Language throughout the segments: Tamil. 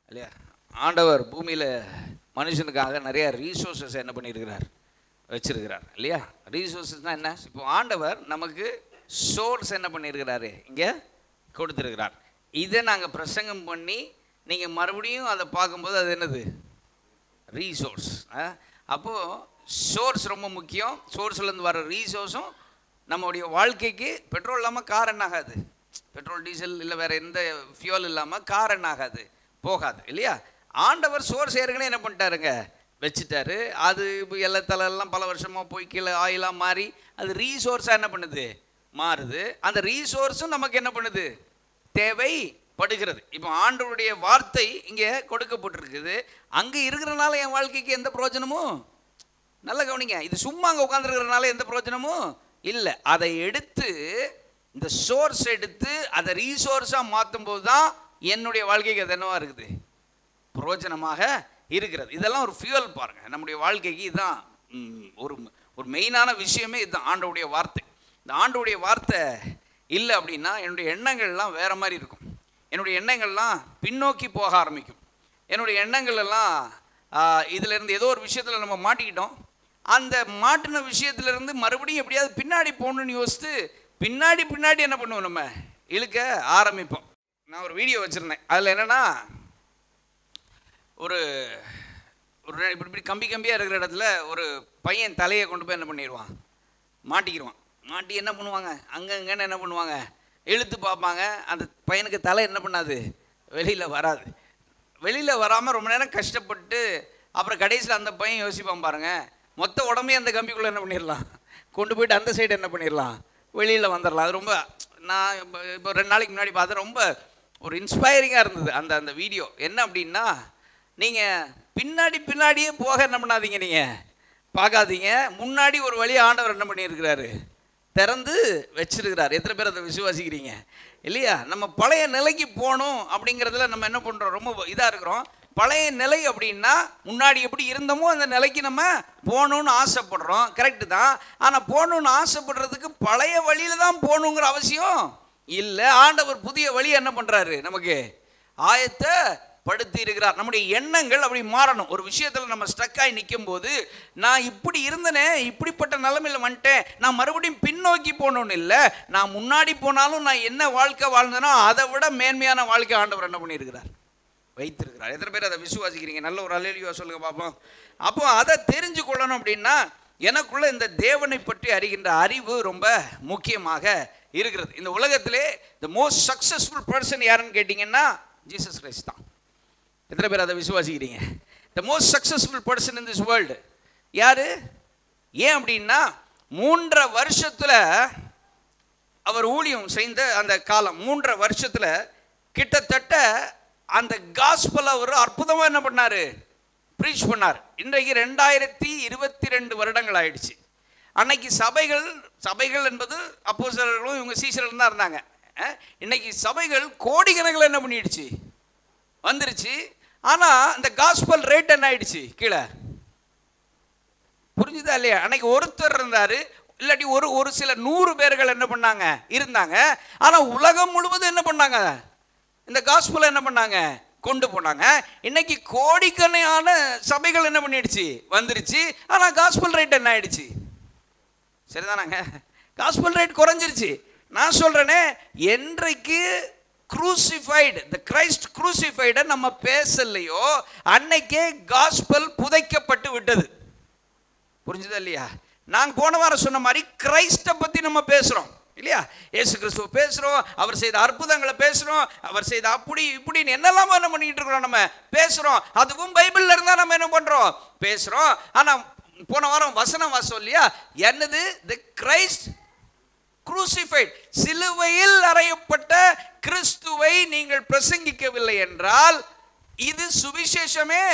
இல்லையா ஆண்டவர் பூமியில் மனுஷனுக்காக நிறைய ரீசோர்ஸஸ் என்ன பண்ணியிருக்கிறார் வச்சிருக்கிறார் இல்லையா ரீசோர்ஸஸ்னால் என்ன இப்போ ஆண்டவர் நமக்கு சோர்ஸ் என்ன பண்ணியிருக்கிறாரு இங்கே கொடுத்துருக்கிறார் இதை நாங்கள் பிரசங்கம் பண்ணி நீங்கள் மறுபடியும் அதை பார்க்கும்போது அது என்னது ரீசோர்ஸ் அப்போது சோர்ஸ் ரொம்ப முக்கியம் சோர்ஸ்லேருந்து வர ரீசோர்ஸும் நம்மளுடைய வாழ்க்கைக்கு பெட்ரோல் இல்லாமல் கார் என்ன ஆகாது பெட்ரோல் டீசல் இல்லை வேறு எந்த ஃபியூல் இல்லாமல் கார் என்ன ஆகாது போகாது இல்லையா ஆண்டவர் சோர்ஸ் ஏற்கனவே என்ன பண்ணிட்டாருங்க வச்சுட்டாரு அது இப்போ எல்லாம் பல வருஷமாக போய் கீழே ஆயிலாக மாறி அது ரீசோர்ஸாக என்ன பண்ணுது மாறுது அந்த ரீசோர்ஸும் நமக்கு என்ன பண்ணுது தேவைப்படுகிறது இப்போ ஆண்டவருடைய வார்த்தை இங்கே கொடுக்கப்பட்டிருக்குது அங்கே இருக்கிறனால என் வாழ்க்கைக்கு எந்த பிரயோஜனமும் நல்ல கவனிங்க இது சும்மா அங்கே உட்காந்துருக்கிறனால எந்த பிரயோஜனமும் இல்லை அதை எடுத்து இந்த சோர்ஸ் எடுத்து அதை ரீசோர்ஸாக மாற்றும் போது தான் என்னுடைய வாழ்க்கைக்கு அது என்னவா இருக்குது பிரயோஜனமாக இருக்கிறது இதெல்லாம் ஒரு ஃபியூல் பாருங்கள் நம்முடைய வாழ்க்கைக்கு இதுதான் ம், ஒரு ஒரு மெயினான விஷயமே இதுதான் ஆண்டவுடைய வார்த்தை இந்த ஆண்டவுடைய வார்த்தை இல்லை அப்படின்னா என்னுடைய எண்ணங்கள்லாம் வேற மாதிரி இருக்கும் என்னுடைய எண்ணங்கள்லாம் பின்னோக்கி போக ஆரம்பிக்கும் என்னுடைய எண்ணங்கள் எல்லாம் ஆ, இதுல இருந்து ஏதோ ஒரு விஷயத்தில் நம்ம மாட்டிக்கிட்டோம் அந்த மாட்டின விஷயத்துலேருந்து மறுபடியும் எப்படியாவது பின்னாடி போகணும்னு யோசித்து பின்னாடி பின்னாடி என்ன பண்ணுவோம் நம்ம இழுக்க ஆரம்பிப்போம் நான் ஒரு வீடியோ வச்சுருந்தேன் அதில் என்னென்னா ஒரு ஒரு ரெ- இப்படி இப்படி கம்பி கம்பியாக இருக்கிற இடத்துல ஒரு பையன் தலையை கொண்டு போய் என்ன பண்ணிடுவான் மாட்டிக்கிடுவான் மாட்டி என்ன பண்ணுவாங்க அங்கங்கன்னு என்ன பண்ணுவாங்க இழுத்து பார்ப்பாங்க அந்த பையனுக்கு தலை என்ன பண்ணாது வெளியில் வராது வெளியில் வராமல் ரொம்ப நேரம் கஷ்டப்பட்டு அப்புறம் கடைசியில் அந்த பையன் யோசிப்பான் பாருங்க மொத்த உடம்பே அந்த கம்பிக்குள்ளே என்ன பண்ணிடலாம் கொண்டு போயிட்டு அந்த சைடு என்ன பண்ணிடலாம் வெளியில் வந்துடலாம் அது ரொம்ப நான் இப்போ இப்போ ரெண்டு நாளைக்கு முன்னாடி பார்த்தேன் ரொம்ப ஒரு இன்ஸ்பைரிங்காக இருந்தது அந்த அந்த வீடியோ என்ன அப்படின்னா நீங்கள் பின்னாடி பின்னாடியே போக என்ன பண்ணாதீங்க நீங்கள் பார்க்காதீங்க முன்னாடி ஒரு வழி ஆண்டவர் என்ன பண்ணியிருக்கிறாரு திறந்து வச்சிருக்கிறார் எத்தனை பேர் அதை விசுவாசிக்கிறீங்க இல்லையா நம்ம பழைய நிலைக்கு போகணும் அப்படிங்கிறதுல நம்ம என்ன பண்ணுறோம் ரொம்ப இதாக இருக்கிறோம் பழைய நிலை அப்படின்னா முன்னாடி எப்படி இருந்தோமோ அந்த நிலைக்கு நம்ம போகணும்னு ஆசைப்படுறோம் கரெக்டு தான் ஆனால் போகணும்னு ஆசைப்படுறதுக்கு பழைய வழியில தான் போகணுங்கிற அவசியம் இல்லை ஆண்டவர் புதிய வழி என்ன பண்ணுறாரு நமக்கு ஆயத்த படுத்தி இருக்கிறார் நம்முடைய எண்ணங்கள் அப்படி மாறணும் ஒரு விஷயத்தில் நம்ம ஸ்டக்காகி நிற்கும் போது நான் இப்படி இருந்தனே இப்படிப்பட்ட நிலைமையில் வந்துட்டேன் நான் மறுபடியும் பின்னோக்கி போகணும்னு இல்லை நான் முன்னாடி போனாலும் நான் என்ன வாழ்க்கை வாழ்ந்தேனோ அதை விட மேன்மையான வாழ்க்கை ஆண்டவர் என்ன பண்ணியிருக்கிறார் வைத்திருக்கிறார் எத்தனை பேர் அதை விசுவாசிக்கிறீங்க நல்ல ஒரு அலையிலியோ சொல்லுங்க பார்ப்போம் அப்போ அதை தெரிஞ்சு கொள்ளணும் அப்படின்னா எனக்குள்ள இந்த தேவனை பற்றி அறிகின்ற அறிவு ரொம்ப முக்கியமாக இருக்கிறது இந்த உலகத்திலே த மோஸ்ட் சக்ஸஸ்ஃபுல் பர்சன் யாருன்னு கேட்டிங்கன்னா ஜீசஸ் கிரைஸ்ட் தான் எத்தனை பேர் அதை விசுவாசிக்கிறீங்க the most successful person in this world யாரு ஏன் அப்படின்னா மூன்றரை வருஷத்தில் அவர் ஊழியம் செய்த அந்த காலம் மூன்றரை வருஷத்தில் கிட்டத்தட்ட அந்த காஸ்பல் அவர் அற்புதமாக என்ன பண்ணார் ப்ரீச் பண்ணார் இன்றைக்கு ரெண்டாயிரத்தி இருபத்தி ரெண்டு வருடங்கள் ஆயிடுச்சு அன்னைக்கு சபைகள் சபைகள் என்பது அப்போஸ்தலர்களும் இவங்க சீசர்கள் தான் இருந்தாங்க அஹ், இன்னைக்கு சபைகள் கோடிக்கணக்கில் என்ன பண்ணிடுச்சு வந்துருச்சு ஆனால் இந்த காஸ்பல் ரேட் என்ன ஆயிடுச்சு கீழே புரிஞ்சுதா இல்லையா அன்னைக்கு ஒருத்தர் இருந்தாரு இல்லாட்டி ஒரு ஒரு சில நூறு பேர்கள் என்ன பண்ணாங்க இருந்தாங்க ஆனா உலகம் முழுவதும் என்ன பண்ணாங்க இந்த காஸ்புல என்ன பண்ணாங்க கொண்டு போனாங்க இன்னைக்கு கோடிக்கணக்கான சபைகள் என்ன பண்ணிடுச்சு வந்துருச்சு ஆனா காஸ்பல் ரேட் என்ன ஆயிடுச்சு சரிதானாங்க காஸ்பல் ரேட் குறைஞ்சிருச்சு நான் சொல்றேனே என்றைக்கு crucified the கிரைஸ்ட் crucified நம்ம பேசலையோ அன்னைக்கே காஸ்பல் புதைக்கப்பட்டு விட்டது புரிஞ்சுதா இல்லையா நாங்கள் போன வாரம் சொன்ன மாதிரி கிரைஸ்டை பற்றி நம்ம பேசுகிறோம் இல்லையா இயேசு கிறிஸ்துவ பேசுகிறோம் அவர் செய்த அற்புதங்களை பேசுகிறோம் அவர் செய்த அப்படி இப்படின்னு என்னெல்லாம் என்ன பண்ணிட்டு இருக்கிறோம் நம்ம பேசுகிறோம் அதுவும் பைபிளில் இருந்தால் நம்ம என்ன பண்ணுறோம் பேசுகிறோம் ஆனால் போன வாரம் வசனம் வாசம் இல்லையா என்னது தி கிரைஸ்ட் crucified சிலுவையில் அறையப்பட்ட கிறிஸ்துவை நீங்கள் பிரசங்கிக்கவில்லை என்றால் இது சுவிசேஷமே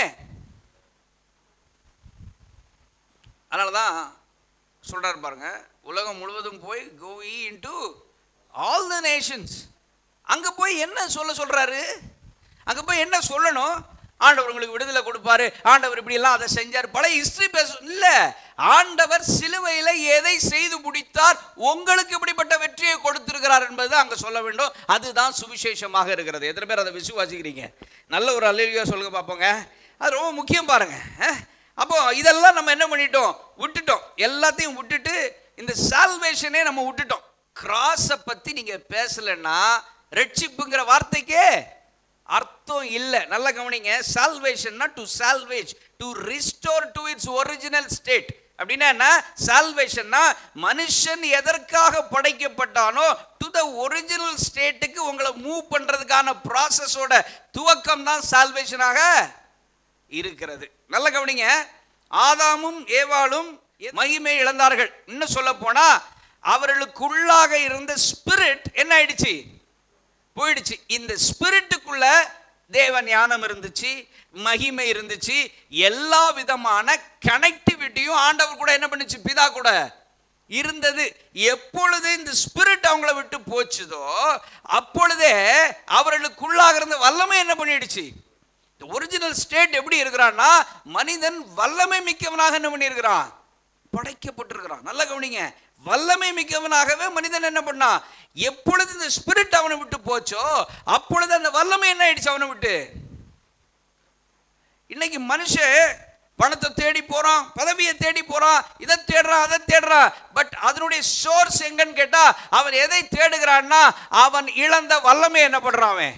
அதனால தான் சொல்கிறார் பாருங்க உலகம் முழுவதும் போய் go into all the nations அங்கே போய் என்ன சொல்ல சொல்கிறாரு அங்கே போய் என்ன சொல்லணும் ஆண்டவர் உங்களுக்கு விடுதலை கொடுப்பாரு ஆண்டவர் இப்படி எல்லாம் அதை செஞ்சார் பழைய ஹிஸ்டரி பேச இல்ல ஆண்டவர் சிலுவையில் எதை செய்து முடித்தார் உங்களுக்கு இப்படிப்பட்ட வெற்றியை கொடுத்திருக்கிறார் என்பது அங்க சொல்ல வேண்டும் அதுதான் சுவிசேஷமாக இருக்கிறது எத்தனை பேர் அதை விசுவாசிக்கிறீங்க நல்ல ஒரு அல்லையா சொல்லுங்க பார்ப்போங்க அது ரொம்ப முக்கியம் பாருங்க அஹ்? அப்போ இதெல்லாம் நம்ம என்ன பண்ணிட்டோம் விட்டுட்டோம் எல்லாத்தையும் விட்டுட்டு இந்த சால்வேஷனே நம்ம விட்டுட்டோம் கிராஸை பத்தி நீங்க பேசலைன்னா ரெட்சிப்புங்கிற வார்த்தைக்கே அர்த்தம் இல்லை நல்ல கவனிங்க சால்வேஷன்னா to salvage to restore to its original state அப்படின்னா என்ன சால்வேஷன்னா மனுஷன் எதற்காக படைக்கப்பட்டானோ டு த ஒரிஜினல் ஸ்டேட்டுக்கு உங்களை மூவ் பண்றதுக்கான ப்ராசஸோட துவக்கம் தான் சால்வேஷனாக இருக்கிறது நல்ல கவனிங்க ஆதாமும் ஏவாளும் மகிமை இழந்தார்கள் இன்னும் சொல்ல போனா அவர்களுக்குள்ளாக இருந்த ஸ்பிரிட் என்ன ஆயிடுச்சு போயிடுச்சு இந்த ஸ்பிரிட்டுக்குள்ள தேவ ஞானம் இருந்துச்சு மகிமை இருந்துச்சு எல்லா விதமான கனெக்டிவிட்டியும் ஆண்டவர் கூட என்ன பண்ணுச்சு பிதா கூட இருந்தது எப்பொழுது இந்த ஸ்பிரிட் அவங்கள விட்டு போச்சுதோ அப்பொழுதே அவர்களுக்குள்ளாக இருந்த வல்லமை என்ன பண்ணிடுச்சு இந்த ஒரிஜினல் ஸ்டேட் எப்படி இருக்கிறான்னா மனிதன் வல்லமை மிக்கவனாக என்ன பண்ணியிருக்கிறான் படைக்கப்பட்டிருக்கிறான் நல்ல கவனிங்க வல்லமை மிக்கவனாகவே மனிதன் என்ன பண்ணான் எப்பொழுது இந்த ஸ்பிரிட் அவனை விட்டு போச்சோ அப்பொழுது அந்த வல்லமை என்ன ஆயிடுச்சு அவனை விட்டு இன்னைக்கு மனுஷன் பணத்தை தேடி போறான் பதவியை தேடி போறான் இதை தேடுறான் அதை தேடுறான் பட் அதனுடைய சோர்ஸ் எங்கன்னு கேட்டா அவன் எதை தேடுகிறான்னா அவன் இழந்த வல்லமை என்ன பண்றான் அவன்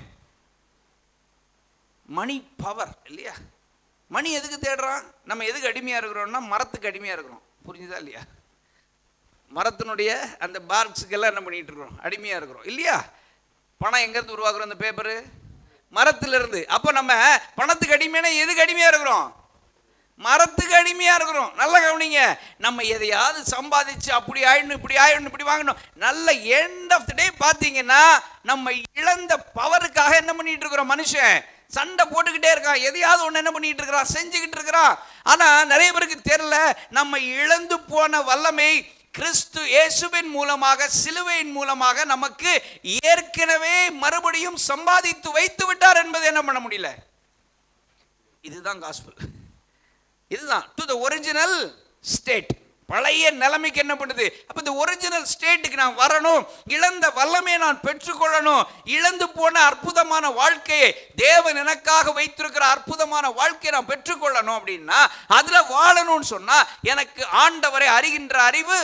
மணி பவர் இல்லையா மணி எதுக்கு தேடுறான் நம்ம எதுக்கு அடிமையா இருக்கிறோம்னா மரத்துக்கு அடிமையா இருக்கிறோம் புரிஞ்சுதா இல்லையா மரத்தினுடைய அந்த பார்க்ஸுக்கெல்லாம் என்ன பண்ணிட்டு இருக்கிறோம் அடிமையா இருக்கிறோம் இல்லையா பணம் எங்கேருந்து உருவாக்குறோம் அந்த பேப்பரு மரத்திலிருந்து அப்போ நம்ம பணத்துக்கு அடிமையான எதுக்கு அடிமையா இருக்கிறோம் மரத்துக்கு அடிமையா இருக்கிறோம் நல்ல கவனிங்க நம்ம எதையாவது சம்பாதிச்சு அப்படி ஆயிடணும் இப்படி ஆயிடணும் இப்படி வாங்கணும் நல்ல எண்ட் ஆஃப் த டே பார்த்தீங்கன்னா நம்ம இழந்த பவருக்காக என்ன பண்ணிட்டு இருக்கிறோம் மனுஷன் சண்டை போட்டுக்கிட்டே இருக்கான் எதையாவது ஒன்று என்ன பண்ணிட்டு இருக்கிறான் செஞ்சுக்கிட்டு இருக்கிறான் ஆனா நிறைய பேருக்கு தெரியல நம்ம இழந்து போன வல்லமை கிறிஸ்து இயேசுவின் மூலமாக சிலுவையின் மூலமாக நமக்கு ஏற்கனவே மறுபடியும் சம்பாதித்து வைத்து விட்டார் என்பதை என்ன பண்ண முடியல இதுதான் காஸ்பல் இதுதான் டு த ஒரிஜினல் ஸ்டேட் பழைய நிலைமைக்கு என்ன பண்ணுது அப்ப இந்த ஒரிஜினல் ஸ்டேட்டுக்கு நான் வரணும் இழந்த வல்லமையை நான் பெற்றுக்கொள்ளணும் இழந்து போன அற்புதமான வாழ்க்கையை தேவன் எனக்காக வைத்திருக்கிற அற்புதமான வாழ்க்கையை நான் பெற்றுக்கொள்ளணும் அப்படின்னா அதுல வாழணும்னு சொன்னா எனக்கு ஆண்டவரை அறிகின்ற அறிவு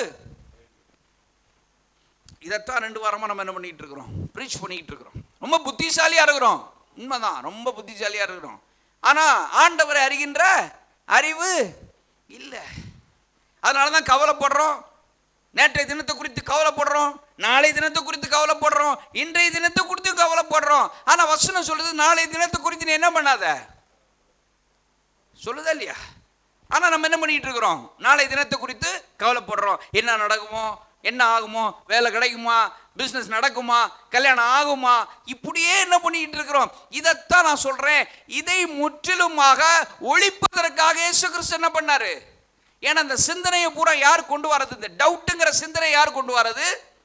இதைத்தான் ரெண்டு வாரமா நம்ம என்ன பண்ணிட்டு இருக்கிறோம் ப்ரீச் பண்ணிட்டு இருக்கிறோம் ரொம்ப புத்திசாலியா இருக்கிறோம் உண்மைதான் ரொம்ப புத்திசாலியா இருக்கிறோம் ஆனா ஆண்டவரை அறிகின்ற அறிவு இல்லை அதனால தான் கவலைப்படுறோம் நேற்றைய தினத்தை குறித்து கவலைப்படுறோம் நாளை தினத்தை குறித்து கவலைப்படுறோம் இன்றைய தினத்தை குறித்து கவலைப்படுறோம் ஆனா வசனம் சொல்லுது நாளை தினத்தை குறித்து நீ என்ன பண்ணாத சொல்லுதா இல்லையா ஆனா நம்ம என்ன பண்ணிட்டு இருக்கிறோம் நாளை தினத்தை குறித்து கவலைப்படுறோம் என்ன நடக்குமோ என்ன ஆகுமோ வேலை கிடைக்குமா பிஸ்னஸ் நடக்குமா கல்யாணம் ஆகுமா இப்படியே என்ன பண்ணிட்டு இருக்கிறோம் இதைத்தான் நான் சொல்றேன் இதை முற்றிலுமாக ஒழிப்பதற்காக இயேசு கிறிஸ்து என்ன பண்ணாரு ஏன்னா அந்த சிந்தனையை பூரா யார் கொண்டு வரது இந்த டவுட்டுங்கிற சிந்தனை யார் கொண்டு வரது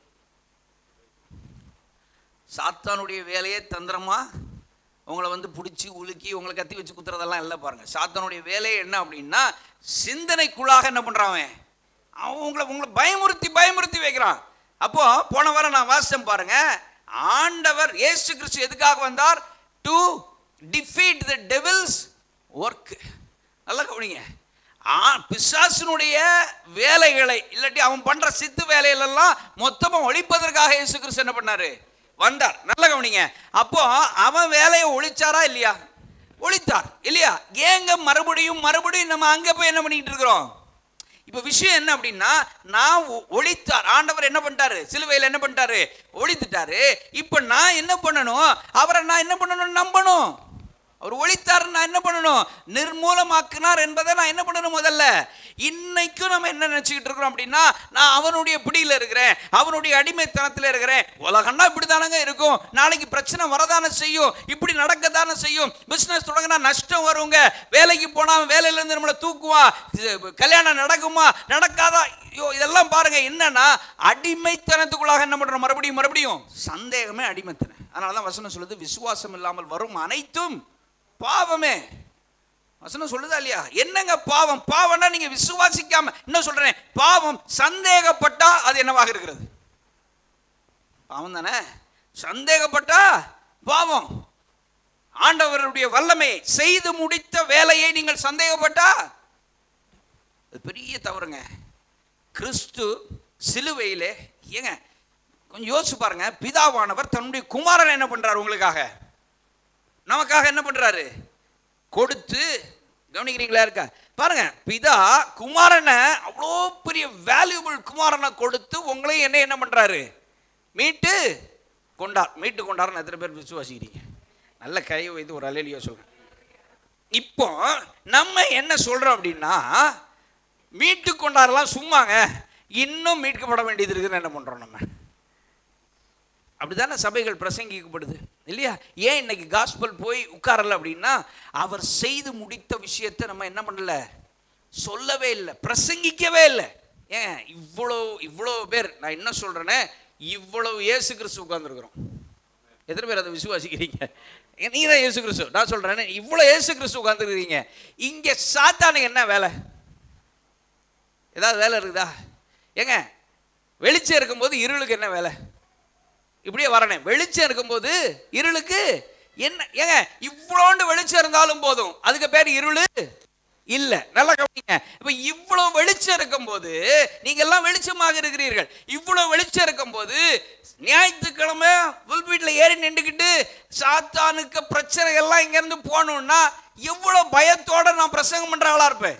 சாத்தானுடைய வேலையே தந்திரமா உங்களை வந்து பிடிச்சி உலுக்கி உங்களை கத்தி வச்சு குத்துறதெல்லாம் இல்லை பாருங்க சாத்தானுடைய வேலையே என்ன அப்படின்னா சிந்தனைக்குள்ளாக என்ன பண்றான் அவன் அவன் உங்களை உங்களை பயமுறுத்தி பயமுறுத்தி வைக்கிறான் அப்போ போன வாரம் நான் வாசிச்சேன் பாருங்க ஆண்டவர் இயேசு கிறிஸ்து எதுக்காக வந்தார் to defeat the devil's work நல்லா கவனிங்க ஆ பிசாசினுடைய வேலைகளை இல்லாட்டி அவன் பண்ற சித்து வேலைகளெல்லாம் மொத்தமா ஒழிப்பதற்காக இயேசு கிறிஸ்து என்ன பண்ணாரு வந்தார் நல்ல கவனிங்க அப்போ அவன் வேலையை ஒழிச்சாரா இல்லையா ஒழித்தார் இல்லையா ஏங்க மறுபடியும் மறுபடியும் நம்ம அங்க போய் என்ன பண்ணிட்டு இருக்கிறோம் இப்ப விஷயம் என்ன அப்படின்னா நான் ஒ- ஒழித்தார் ஆண்டவர் என்ன பண்ணிட்டாரு சிலுவையில் என்ன பண்ணிட்டாரு ஒழித்துட்டாரு இப்ப நான் என்ன பண்ணணும் அவரை நான் என்ன பண்ணணும் நம்பணும் அவர் ஒழித்தார் நான் என்ன பண்ணணும் நிர்மூலமாக்கினார் என்பதை நான் என்ன பண்ணணும் முதல்ல இன்னைக்கும் நம்ம என்ன நினைச்சுக்கிட்டு இருக்கிறோம் அப்படின்னா நான் அவனுடைய பிடியில் இருக்கிறேன் அவனுடைய அடிமைத்தனத்தில் இருக்கிறேன் உலகம்னா இப்படி தானங்க இருக்கும் நாளைக்கு பிரச்சனை வரதானே செய்யும் இப்படி நடக்க தானே செய்யும் பிசினஸ் தொடங்கினா நஷ்டம் வருங்க வேலைக்கு போனா அவன் வேலையில இருந்து நம்மளை தூக்குவான் இது கல்யாணம் நடக்குமா நடக்காதா ஐயோ இதெல்லாம் பாருங்க என்னன்னா அடிமைத்தனத்துக்குள்ளாக என்ன பண்றோம் மறுபடியும் மறுபடியும் சந்தேகமே அடிமைத்தனம் அதனால தான் வசனம் சொல்லுது விசுவாசம் இல்லாமல் வரும் அனைத்தும் பாவமே வசனம் சொல்லுதா இல்லையா என்னங்க பாவம் பாவம்னா நீங்க விசுவாசிக்காம இன்னும் சொல்றேன் பாவம் சந்தேகப்பட்டா அது என்னவாக இருக்கிறது பாவம் தானே சந்தேகப்பட்டா பாவம் ஆண்டவருடைய வல்லமை செய்து முடித்த வேலையை நீங்கள் சந்தேகப்பட்டா அது பெரிய தவறுங்க கிறிஸ்து சிலுவையிலே ஏங்க கொஞ்சம் யோசிச்சு பாருங்க பிதாவானவர் தன்னுடைய குமாரன் என்ன பண்றாரு உங்களுக்காக நமக்காக என்ன பண்றாரு கொடுத்து கவனிக்கிறீங்களா இருக்கா பாருங்க பிதா குமாரனை அவ்வளோ பெரிய வேல்யூபிள் குமாரனை கொடுத்து உங்களையும் என்ன என்ன பண்றாரு மீட்டு கொண்டார் மீட்டு கொண்டாருன்னு எத்தனை பேர் விசுவாசிக்கிறீங்க நல்ல கை வைத்து ஒரு அலையிலியோ சொல்றேன் இப்போ நம்ம என்ன சொல்றோம் அப்படின்னா மீட்டு கொண்டாரெல்லாம் சும்மாங்க இன்னும் மீட்கப்பட வேண்டியது இருக்குன்னு என்ன பண்றோம் நம்ம அப்படிதானே சபைகள் பிரசங்கிக்கப்படுது இல்லையா ஏன் இன்னைக்கு காஸ்பல் போய் உட்காரல அப்படின்னா அவர் செய்து முடித்த விஷயத்தை நம்ம என்ன பண்ணல சொல்லவே இல்லை பிரசங்கிக்கவே இல்லை ஏன் இவ்வளோ இவ்வளோ பேர் நான் என்ன சொல்றேனே இவ்வளவு இயேசு கிறிஸ்து உட்கார்ந்துருக்குறோம் எத்தனை பேர் அதை விசுவாசிக்கிறீங்க நீங்க தான் இயேசு கிறிஸ்து நான் சொல்றேன் இவ்வளோ இயேசு கிறிஸ்து உட்காந்துருக்கிறீங்க இங்க சாத்தானுக்கு என்ன வேலை ஏதாவது வேலை இருக்குதா ஏங்க வெளிச்சம் இருக்கும்போது இருளுக்கு என்ன வேலை இப்படியே வரனே வெளிச்சம் இருக்கும்போது இருளுக்கு என்ன ஏங்க இவ்வளோண்டு வெளிச்சம் இருந்தாலும் போதும் அதுக்கு பேர் இருளு இல்ல நல்லா கவனிங்க இப்ப இவ்வளவு வெளிச்சம் இருக்கும்போது நீங்க எல்லாம் வெளிச்சமாக இருக்கிறீர்கள் இவ்வளவு வெளிச்சம் இருக்கும்போது ஞாயிற்றுக்கிழமை புல்பீட்டில் ஏறி நின்றுக்கிட்டு சாத்தானுக்கு பிரச்சனை எல்லாம் இங்க இருந்து போகணும்னா எவ்வளவு பயத்தோட நான் பிரசங்கம் பண்ற ஆளா இருப்பேன்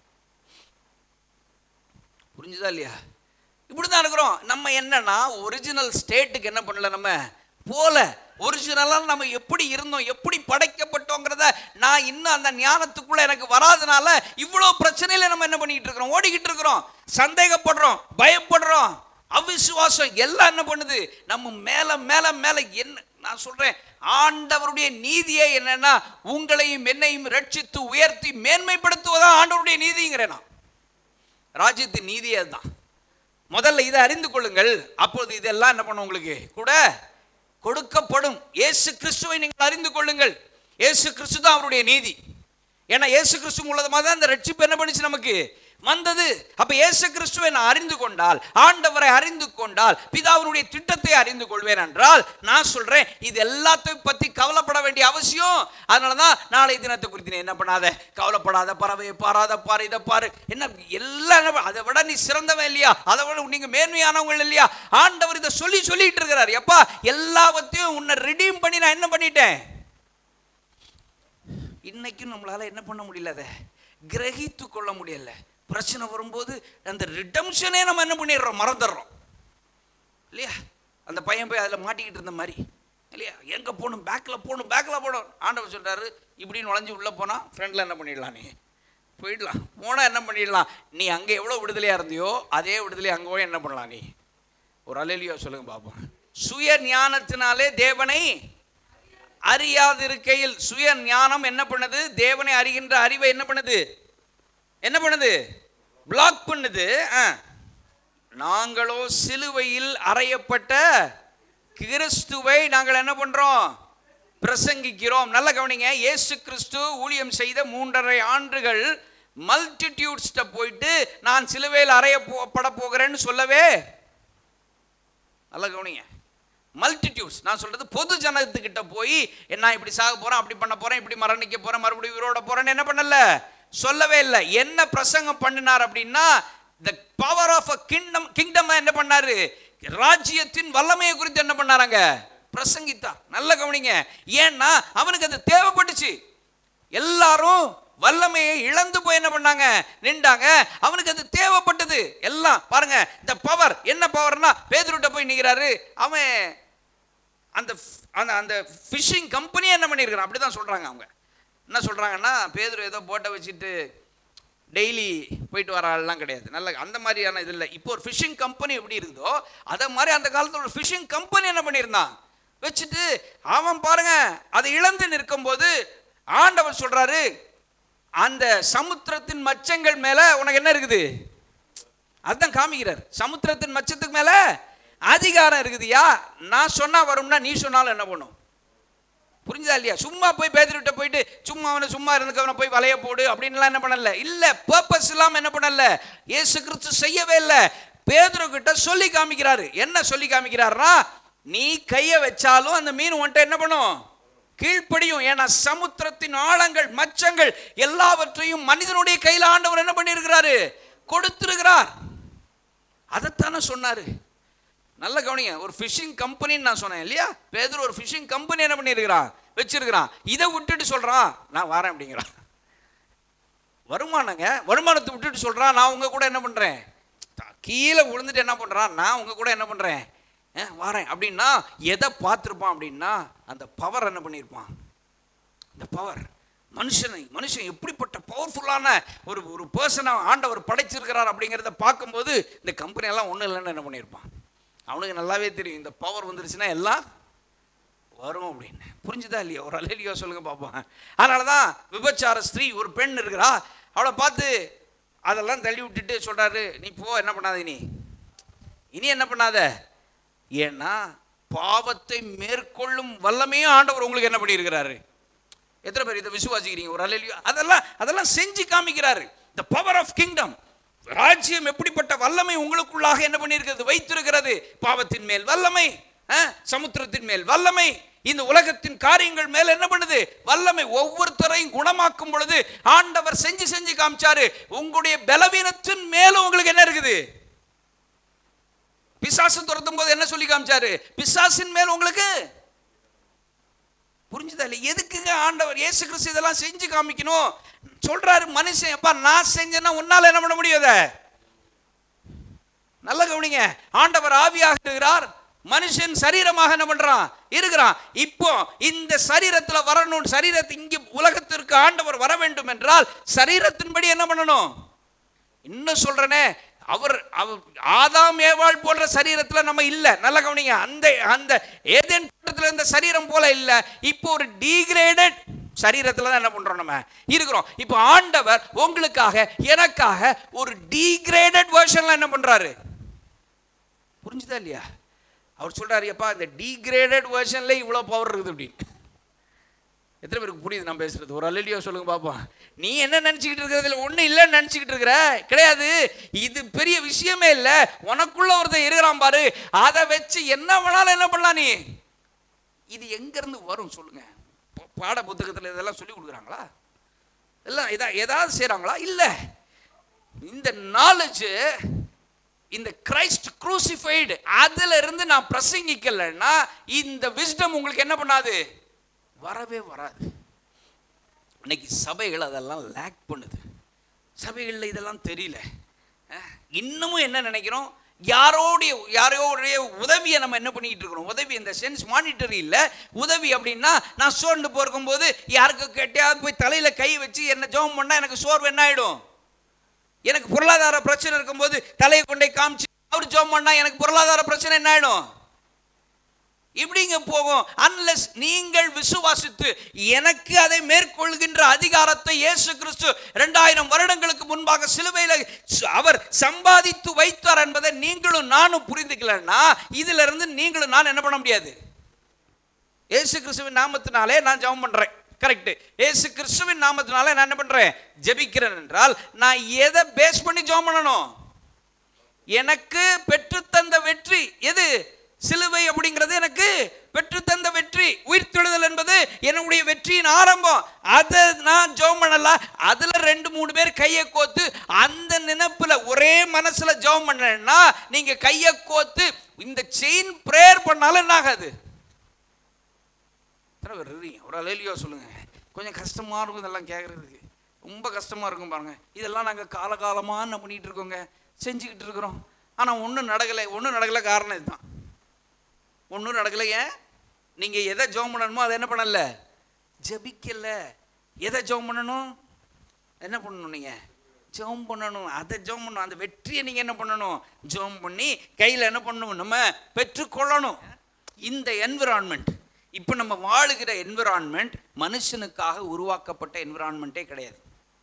புரிஞ்சுதா இல்லையா இப்படிதான் இருக்கிறோம் நம்ம என்னன்னா ஒரிஜினல் ஸ்டேட்டுக்கு என்ன பண்ணல நம்ம போல ஒரிஜினலாக நம்ம எப்படி இருந்தோம் எப்படி படைக்கப்பட்டோங்கிறத நான் இன்னும் அந்த ஞானத்துக்குள்ள எனக்கு வராதனால இவ்வளோ பிரச்சனையில நம்ம என்ன பண்ணிட்டு இருக்கிறோம் ஓடிக்கிட்டு இருக்கிறோம் சந்தேகப்படுறோம் பயப்படுறோம் அவிசுவாசம் எல்லாம் என்ன பண்ணுது நம்ம மேல மேல மேல என்ன நான் சொல்றேன் ஆண்டவருடைய நீதியே என்னன்னா உங்களையும் என்னையும் ரட்சித்து உயர்த்தி மேன்மைப்படுத்துவதா ஆண்டவருடைய நீதிங்கிறேன் நான் ராஜ்யத்தின் நீதி அதுதான் முதல்ல இதை அறிந்து கொள்ளுங்கள் அப்போது இதெல்லாம் என்ன பண்ணும் உங்களுக்கு கூட கொடுக்கப்படும் இயேசு கிறிஸ்துவை நீங்கள் அறிந்து கொள்ளுங்கள் இயேசு கிறிஸ்து தான் அவருடைய நீதி ஏன்னா இயேசு கிறிஸ்து மூலமாக தான் அந்த ரட்சிப்பு என்ன பண்ணுச்சு நமக்கு வந்தது அப்ப இயேசு கிறிஸ்துவை நான் அறிந்து கொண்டால் ஆண்டவரை அறிந்து கொண்டால் பிதாவினுடைய திட்டத்தை அறிந்து கொள்வேன் என்றால் நான் சொல்றேன் இது எல்லாத்தையும் பத்தி கவலைப்பட வேண்டிய அவசியம் அதனால தான் நாளை தினத்தை குறித்து நீ என்ன பண்ணாத கவலைப்படாத பறவையை பாராத பாரு இதை பாரு என்ன எல்லாம் என்ன- அதை விட நீ சிறந்தவன் இல்லையா அதை விட நீங்க மேன்மையானவங்க இல்லையா ஆண்டவர் இதை சொல்லி சொல்லிட்டு இருக்கிறார் எப்பா எல்லாவற்றையும் உன்னை ரிடீம் பண்ணி நான் என்ன பண்ணிட்டேன் இன்னைக்கும் நம்மளால என்ன பண்ண முடியல அதை கிரகித்து கொள்ள முடியல பிரச்சனை வரும்போது அந்த ரிடம்ஷனே நம்ம என்ன பண்ணிடுறோம் மறந்துடுறோம் இல்லையா அந்த பையன் போய் அதில் மாட்டிக்கிட்டு இருந்த மாதிரி இல்லையா எங்கே போகணும் பேக்கில் போகணும் பேக்கில் போகணும் ஆண்டவர் சொல்றாரு இப்படி நுழைஞ்சு உள்ளே போனால் ஃப்ரெண்டில் என்ன பண்ணிடலாம் நீ போயிடலாம் போனால் என்ன பண்ணிடலாம் நீ அங்கே எவ்வளோ விடுதலையாக இருந்தியோ அதே விடுதலை அங்கே போய் என்ன பண்ணலாம் நீ ஒரு அலையிலியோ சொல்லுங்க பார்ப்போம் சுய ஞானத்தினாலே தேவனை அறியாதிருக்கையில் சுய ஞானம் என்ன பண்ணுது தேவனை அறிகின்ற அறிவை என்ன பண்ணுது என்ன பண்ணுது பிளாக் பண்ணுது ஆ. நாங்களோ சிலுவையில் அறையப்பட்ட கிறிஸ்துவை நாங்கள் என்ன பண்றோம் பிரசங்கிக்கிறோம் நல்ல கவனிங்க இயேசு கிறிஸ்து ஊழியம் செய்த மூன்றரை ஆண்டுகள் மல்டிடியூட்ஸ்ட போயிட்டு நான் சிலுவையில் அறையப்பட போகிறேன்னு சொல்லவே நல்ல கவனிங்க மல்டிடியூட்ஸ் நான் சொல்றது பொது ஜனத்துக்கிட்ட போய் நான் இப்படி சாக போறேன் அப்படி பண்ண போறேன் இப்படி மரணிக்க போறேன் மறுபடியும் உயிரோட போறேன்னு என்ன பண்ணல சொல்லவே இல்லை என்ன பிரசங்கம் பண்ணினார் அப்படின்னா the power of a kingdom kingdom என்ன பண்ணாரு ராஜ்யத்தின் வல்லமையை குறித்து என்ன பண்ணாராங்க பிரசங்கித்தார் நல்ல கவனிங்க ஏன்னா அவனுக்கு அது தேவைப்பட்டுச்சு எல்லாரும் வல்லமையை இழந்து போய் என்ன பண்ணாங்க நின்றாங்க அவனுக்கு அது தேவைப்பட்டது எல்லாம் பாருங்க இந்த பவர் என்ன பவர்னா பேதுருட்ட போய் நிற்கிறாரு அவன் அந்த f- அந்த அந்த ஃபிஷிங் கம்பெனியே என்ன பண்ணியிருக்கிறான் அப்படி தான் சொல்கிறாங்க அவங்க என்ன சொல்கிறாங்கன்னா பேதுரு ஏதோ போட்டை வச்சுட்டு டெய்லி போயிட்டு வர ஆள்லாம் கிடையாது நல்ல அந்த மாதிரியான இது இல்லை இப்போ ஒரு ஃபிஷிங் கம்பெனி எப்படி இருக்குதோ அதை மாதிரி அந்த காலத்தில் ஒரு ஃபிஷிங் கம்பெனி என்ன பண்ணியிருந்தான் வச்சுட்டு அவன் பாருங்க அதை இழந்து நிற்கும்போது ஆண்டவர் சொல்றாரு அந்த சமுத்திரத்தின் மச்சங்கள் மேல உனக்கு என்ன இருக்குது அதுதான் காமிக்கிறார் சமுத்திரத்தின் மச்சத்துக்கு மேல அதிகாரம் இருக்குதுயா நான் சொன்னா வரும்னா நீ சொன்னாலும் என்ன பண்ணும் புரிஞ்சுதா இல்லையா சும்மா போய் பேதர்கிட்ட போயிட்டு சும்மா அவனை சும்மா இருந்துக்கவனை போய் வலைய போடு அப்படின்லாம் என்ன பண்ணல இல்ல பர்பஸ் இல்லாம என்ன பண்ணல இயேசு கிறிஸ்து செய்யவே இல்லை பேதுரு கிட்ட சொல்லி காமிக்கிறாரு என்ன சொல்லி காமிக்கிறாருன்னா நீ கைய வச்சாலும் அந்த மீன் உன்ட்ட என்ன பண்ணும் கீழ்ப்படியும் ஏன்னா சமுத்திரத்தின் ஆழங்கள் மச்சங்கள் எல்லாவற்றையும் மனிதனுடைய கையில் ஆண்டவர் என்ன பண்ணியிருக்கிறாரு கொடுத்திருக்கிறார் அதைத்தானே சொன்னாரு நல்ல கவனிங்க ஒரு ஃபிஷிங் கம்பெனின்னு நான் சொன்னேன் இல்லையா பேதர் ஒரு ஃபிஷிங் கம்பெனி என்ன பண்ணியிருக்கிறான் வச்சிருக்கிறான் இதை விட்டுட்டு சொல்றான் நான் வரேன் அப்படிங்கிறான் வருமானங்க வருமானத்தை விட்டுட்டு சொல்றான் நான் உங்க கூட என்ன பண்றேன் த- கீழே விழுந்துட்டு என்ன பண்றான் நான் உங்க கூட என்ன பண்றேன் அஹ், வாரேன் அப்படின்னா எதை பார்த்துருப்பான் அப்படின்னா அந்த பவர் என்ன பண்ணியிருப்பான் இந்த பவர் மனுஷனை மனுஷன் எப்படிப்பட்ட பவர்ஃபுல்லான ஒரு ஒரு பர்சனை ஆண்டவர் படைச்சிருக்கிறார் அப்படிங்கிறத பார்க்கும்போது இந்த கம்பெனி எல்லாம் ஒன்றும் இல்லைன்னு என்ன பண்ணியிருப்பான் அவனுக்கு நல்லாவே தெரியும் இந்த பவர் வந்துருச்சுன்னா எல்லாம் வரும் அப்படின்னு புரிஞ்சுதா இல்லையா ஒரு அலையிலையோ சொல்லுங்க பார்ப்போம் அதனால தான் விபச்சார ஸ்திரீ ஒரு பெண் இருக்கிறா அவளை பார்த்து அதெல்லாம் தள்ளி விட்டுட்டு சொல்றாரு நீ போ என்ன பண்ணாத நீ இனி என்ன பண்ணாத ஏன்னா பாவத்தை மேற்கொள்ளும் வல்லமையும் ஆண்டவர் உங்களுக்கு என்ன பண்ணியிருக்கிறாரு எத்தனை பேர் இதை விசுவாசிக்கிறீங்க ஒரு அலையிலையோ அதெல்லாம் அதெல்லாம் செஞ்சு காமிக்கிறாரு த பவர் ஆஃப் கிங்டம் ராஜ்யம் எப்படிப்பட்ட வல்லமை உங்களுக்குள்ளாக என்ன பண்ணியிருக்கிறது வைத்திருக்கிறது பாவத்தின் மேல் வல்லமை அஹ், சமுத்திரத்தின் மேல் வல்லமை இந்த உலகத்தின் காரியங்கள் மேல் என்ன பண்ணுது வல்லமை ஒவ்வொருத்தரையும் குணமாக்கும் பொழுது ஆண்டவர் செஞ்சு செஞ்சு காமிச்சாரு உங்களுடைய பலவீனத்தின் மேலும் உங்களுக்கு என்ன இருக்குது பிசாசு துரத்தும் போது என்ன சொல்லி காமிச்சாரு பிசாசின் மேல் உங்களுக்கு புரிஞ்சுதா இல்லை எதுக்குங்க ஆண்டவர் இயேசு கிறிஸ்து இதெல்லாம் செஞ்சு காமிக்கணும் சொல்றாரு மனுஷன் எப்பா நான் செஞ்சேன்னா உன்னால என்ன பண்ண முடியாத நல்ல கவனிங்க ஆண்டவர் ஆவியாக இருக்கிறார் மனுஷன் சரீரமாக என்ன பண்றான் இருக்கிறான் இப்போ இந்த சரீரத்துல வரணும் சரீரத்தை இங்க உலகத்திற்கு ஆண்டவர் வர வேண்டும் என்றால் சரீரத்தின்படி என்ன பண்ணணும் இன்னும் சொல்றேனே அவர் அவர் ஆதாம் ஏவாள் போன்ற சரீரத்துல நம்ம இல்ல நல்ல கவனிங்க அந்த அந்த ஏதேன் தோட்டத்துல இருந்த சரீரம் போல இல்ல இப்போ ஒரு டீகிரேடட் சரீரத்துல தான் என்ன பண்றோம் நம்ம இருக்கிறோம் இப்போ ஆண்டவர் உங்களுக்காக எனக்காக ஒரு டீகிரேடட் வெர்ஷன்ல என்ன பண்றாரு புரிஞ்சுதா இல்லையா அவர் சொல்றாரு எப்பா இந்த டீகிரேடட் வெர்ஷன்ல இவ்வளவு பவர் இருக்குது அப்படின்னு எத்தனை பேருக்கு புரியுது நான் பேசுறது ஒரு அல்லியோ சொல்லுங்க பாப்போம் நீ என்ன நினச்சிக்கிட்டு இருக்கிறதுல ஒன்றும் இல்லைன்னு நினச்சிக்கிட்டு இருக்கிற கிடையாது இது பெரிய விஷயமே இல்லை உனக்குள்ள ஒருத்தன் இருக்கிறான் பாரு அதை வச்சு என்ன வேணாலும் என்ன பண்ணலாம் நீ இது எங்கேருந்து வரும் சொல்லுங்க பா- பாட புத்தகத்தில் இதெல்லாம் சொல்லி கொடுக்குறாங்களா எல்லாம் இதா ஏதாவது செய்கிறாங்களா இல்லை இந்த நாலேஜ் இந்த கிரைஸ்ட் குரூசிஃபைடு அதுல இருந்து நான் பிரசங்கிக்கலைன்னா இந்த விஸ்டம் உங்களுக்கு என்ன பண்ணாது வரவே வராது இன்னைக்கு சபைகள் அதெல்லாம் லேக் பண்ணுது சபைகளில் இதெல்லாம் தெரியல அஹ், இன்னமும் என்ன நினைக்கிறோம் யாரோடைய யாரோடைய உதவியை நம்ம என்ன பண்ணிட்டு இருக்கிறோம் உதவி இந்த சென்ஸ் மானிட்டரி இல்லை உதவி அப்படின்னா நான் சோர்ந்து போயிருக்கும்போது யாருக்கு கேட்டையாவது போய் தலையில் கை வச்சு என்ன ஜெபம் பண்ணால் எனக்கு சோர்வு என்ன ஆகிடும் எனக்கு பொருளாதார பிரச்சனை இருக்கும்போது தலையை கொண்டே காமிச்சு அவர் ஜெபம் பண்ணா எனக்கு பொருளாதார பிரச்சனை என்ன ஆயிடும் இப்படிங்க போகும் அன்லெஸ் நீங்கள் விசுவாசித்து எனக்கு அதை மேற்கொள்கின்ற அதிகாரத்தை இயேசு கிறிஸ்து ரெண்டாயிரம் வருடங்களுக்கு முன்பாக சிலுவையில் ச- அவர் சம்பாதித்து வைத்தார் என்பதை நீங்களும் நானும் புரிந்துக்கலன்னா இதுல இருந்து நீங்களும் நான் என்ன பண்ண முடியாது இயேசு கிறிஸ்துவின் நாமத்தினாலே நான் ஜெபம் பண்றேன் கரெக்ட் இயேசு கிறிஸ்துவின் நாமத்தினாலே நான் என்ன பண்றேன் ஜெபிக்கிறேன் என்றால் நான் எதை பேஸ் பண்ணி ஜெபம் பண்ணணும் எனக்கு பெற்றுத்தந்த வெற்றி எது சிலுவை அப்படிங்கிறது எனக்கு பெற்றுத்தந்த வெற்றி உயிர்த்தெழுதல் என்பது என்னுடைய வெற்றியின் ஆரம்பம் அதை நான் ஜெபம் பண்ணல அதுல ரெண்டு மூணு பேர் கையை கோத்து அந்த நினைப்புல ஒரே மனசுல ஜெபம் பண்ணலன்னா நீங்க கையை கோத்து இந்த செயின் பிரேயர் பண்ணாலும் என்ன ஆகாது எத்தனை பேர் இருக்கீங்க ஒரு அலையிலையோ சொல்லுங்க கொஞ்சம் கஷ்டமா இருக்கும் இதெல்லாம் கேட்கறதுக்கு ரொம்ப கஷ்டமா இருக்கும் பாருங்க இதெல்லாம் நாங்கள் காலகாலமாக என்ன பண்ணிட்டு இருக்கோங்க செஞ்சுக்கிட்டு இருக்கிறோம் ஆனால் ஒன்றும் நடக்கலை ஒன்றும் நடக்கலை காரணம் இதுதான் ஒன்றும் நடக்கலை ஏன் நீங்கள் எதை ஜெபம் பண்ணணுமோ அதை என்ன பண்ணல ஜெபிக்கல எதை ஜெபம் பண்ணணும் என்ன பண்ணணும் நீங்கள் ஜெபம் பண்ணணும் அதை ஜெபம் பண்ணணும் அந்த வெற்றியை நீங்கள் என்ன பண்ணணும் ஜெபம் பண்ணி கையில் என்ன பண்ணணும் நம்ம பெற்றுக்கொள்ளணும் இந்த என்விரான்மெண்ட் இப்போ நம்ம வாழுகிற என்விரான்மெண்ட் மனுஷனுக்காக உருவாக்கப்பட்ட என்விரான்மெண்ட்டே கிடையாது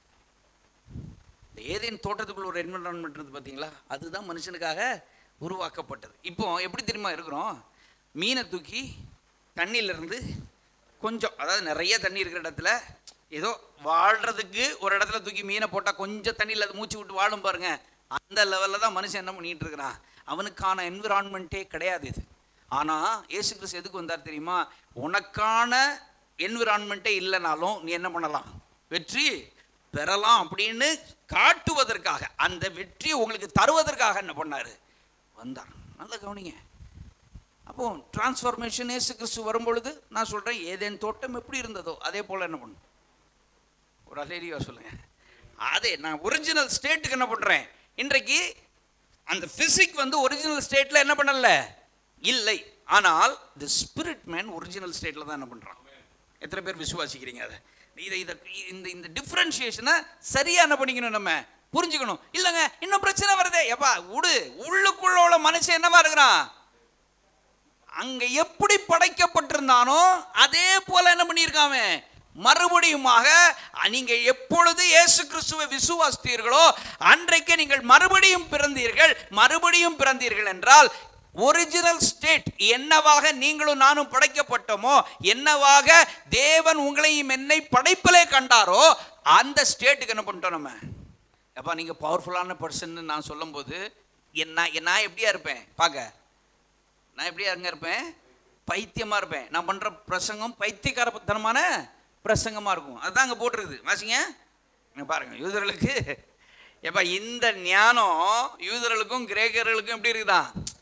இந்த ஏதேன் தோட்டத்துக்குள்ள ஒரு என்விரான்மெண்ட் இருந்து பார்த்தீங்களா அதுதான் மனுஷனுக்காக உருவாக்கப்பட்டது இப்போ எப்படி தெரியுமா இருக்கிறோம் மீனை தூக்கி தண்ணியில இருந்து கொஞ்சம் அதாவது நிறைய தண்ணி இருக்கிற இடத்துல ஏதோ வாழ்றதுக்கு ஒரு இடத்துல தூக்கி மீனை போட்டால் கொஞ்சம் தண்ணியில் அது மூச்சு விட்டு வாழும் பாருங்க அந்த லெவலில் தான் மனுஷன் என்ன பண்ணிட்டு இருக்கிறான் அவனுக்கான என்விரான்மெண்ட்டே கிடையாது இது ஆனால் இயேசு கிறிஸ்து எதுக்கு வந்தார் தெரியுமா உனக்கான என்விரான்மெண்ட்டே இல்லைனாலும் நீ என்ன பண்ணலாம் வெற்றி பெறலாம் அப்படின்னு காட்டுவதற்காக அந்த வெற்றியை உங்களுக்கு தருவதற்காக என்ன பண்ணாரு வந்தார் நல்லா கவனிங்க அப்போ டிரான்ஸ்ஃபர்மேஷன் இயேசு கிறிஸ்து வரும்பொழுது நான் சொல்கிறேன் ஏதேன் தோட்டம் எப்படி இருந்ததோ அதே போல் என்ன பண்ணும் ஒரு அலேரியா சொல்லுங்க அதே நான் ஒரிஜினல் ஸ்டேட்டுக்கு என்ன பண்ணுறேன் இன்றைக்கு அந்த ஃபிசிக் வந்து ஒரிஜினல் ஸ்டேட்டில் என்ன பண்ணல இல்லை ஆனால் தி ஸ்பிரிட் மேன் ஒரிஜினல் ஸ்டேட்டில் தான் என்ன பண்ணுறான் எத்தனை பேர் விசுவாசிக்கிறீங்க அதை இதை இதை இந்த இந்த டிஃப்ரென்ஷியேஷனை சரியாக என்ன பண்ணிக்கணும் நம்ம புரிஞ்சுக்கணும் இல்லைங்க இன்னும் பிரச்சனை வருதே எப்பா விடு உள்ளுக்குள்ள உள்ள மனுஷன் என்னவா இருக்கிறான் அங்க எப்படி படைக்கப்பட்டிருந்தானோ அதே போல என்ன பண்ணியிருக்காம மறுபடியுமாக நீங்க எப்பொழுது இயேசு கிறிஸ்துவை விசுவாசித்தீர்களோ அன்றைக்கு நீங்கள் மறுபடியும் பிறந்தீர்கள் மறுபடியும் பிறந்தீர்கள் என்றால் ஒரிஜினல் ஸ்டேட் என்னவாக நீங்களும் நானும் படைக்கப்பட்டோமோ என்னவாக தேவன் உங்களையும் என்னை படைப்பிலே கண்டாரோ அந்த ஸ்டேட்டுக்கு என்ன பண்ணிட்டோம் நம்ம எப்பா நீங்க பவர்ஃபுல்லான பர்சன் நான் சொல்லும்போது என்ன நான் எப்படியா இருப்பேன் பார்க்க நான் எப்படியா அங்கே இருப்பேன் பைத்தியமாக இருப்பேன் நான் பண்ணுற பிரசங்கம் பைத்தியக்காரத்தனமான பிரசங்கமாக இருக்கும் அதுதான் அங்கே போட்டிருக்குது வாசிங்க இங்க பாருங்க யூதர்களுக்கு எப்பா இந்த ஞானம் யூதர்களுக்கும் கிரேக்கர்களுக்கும் எப்படி இருக்குதா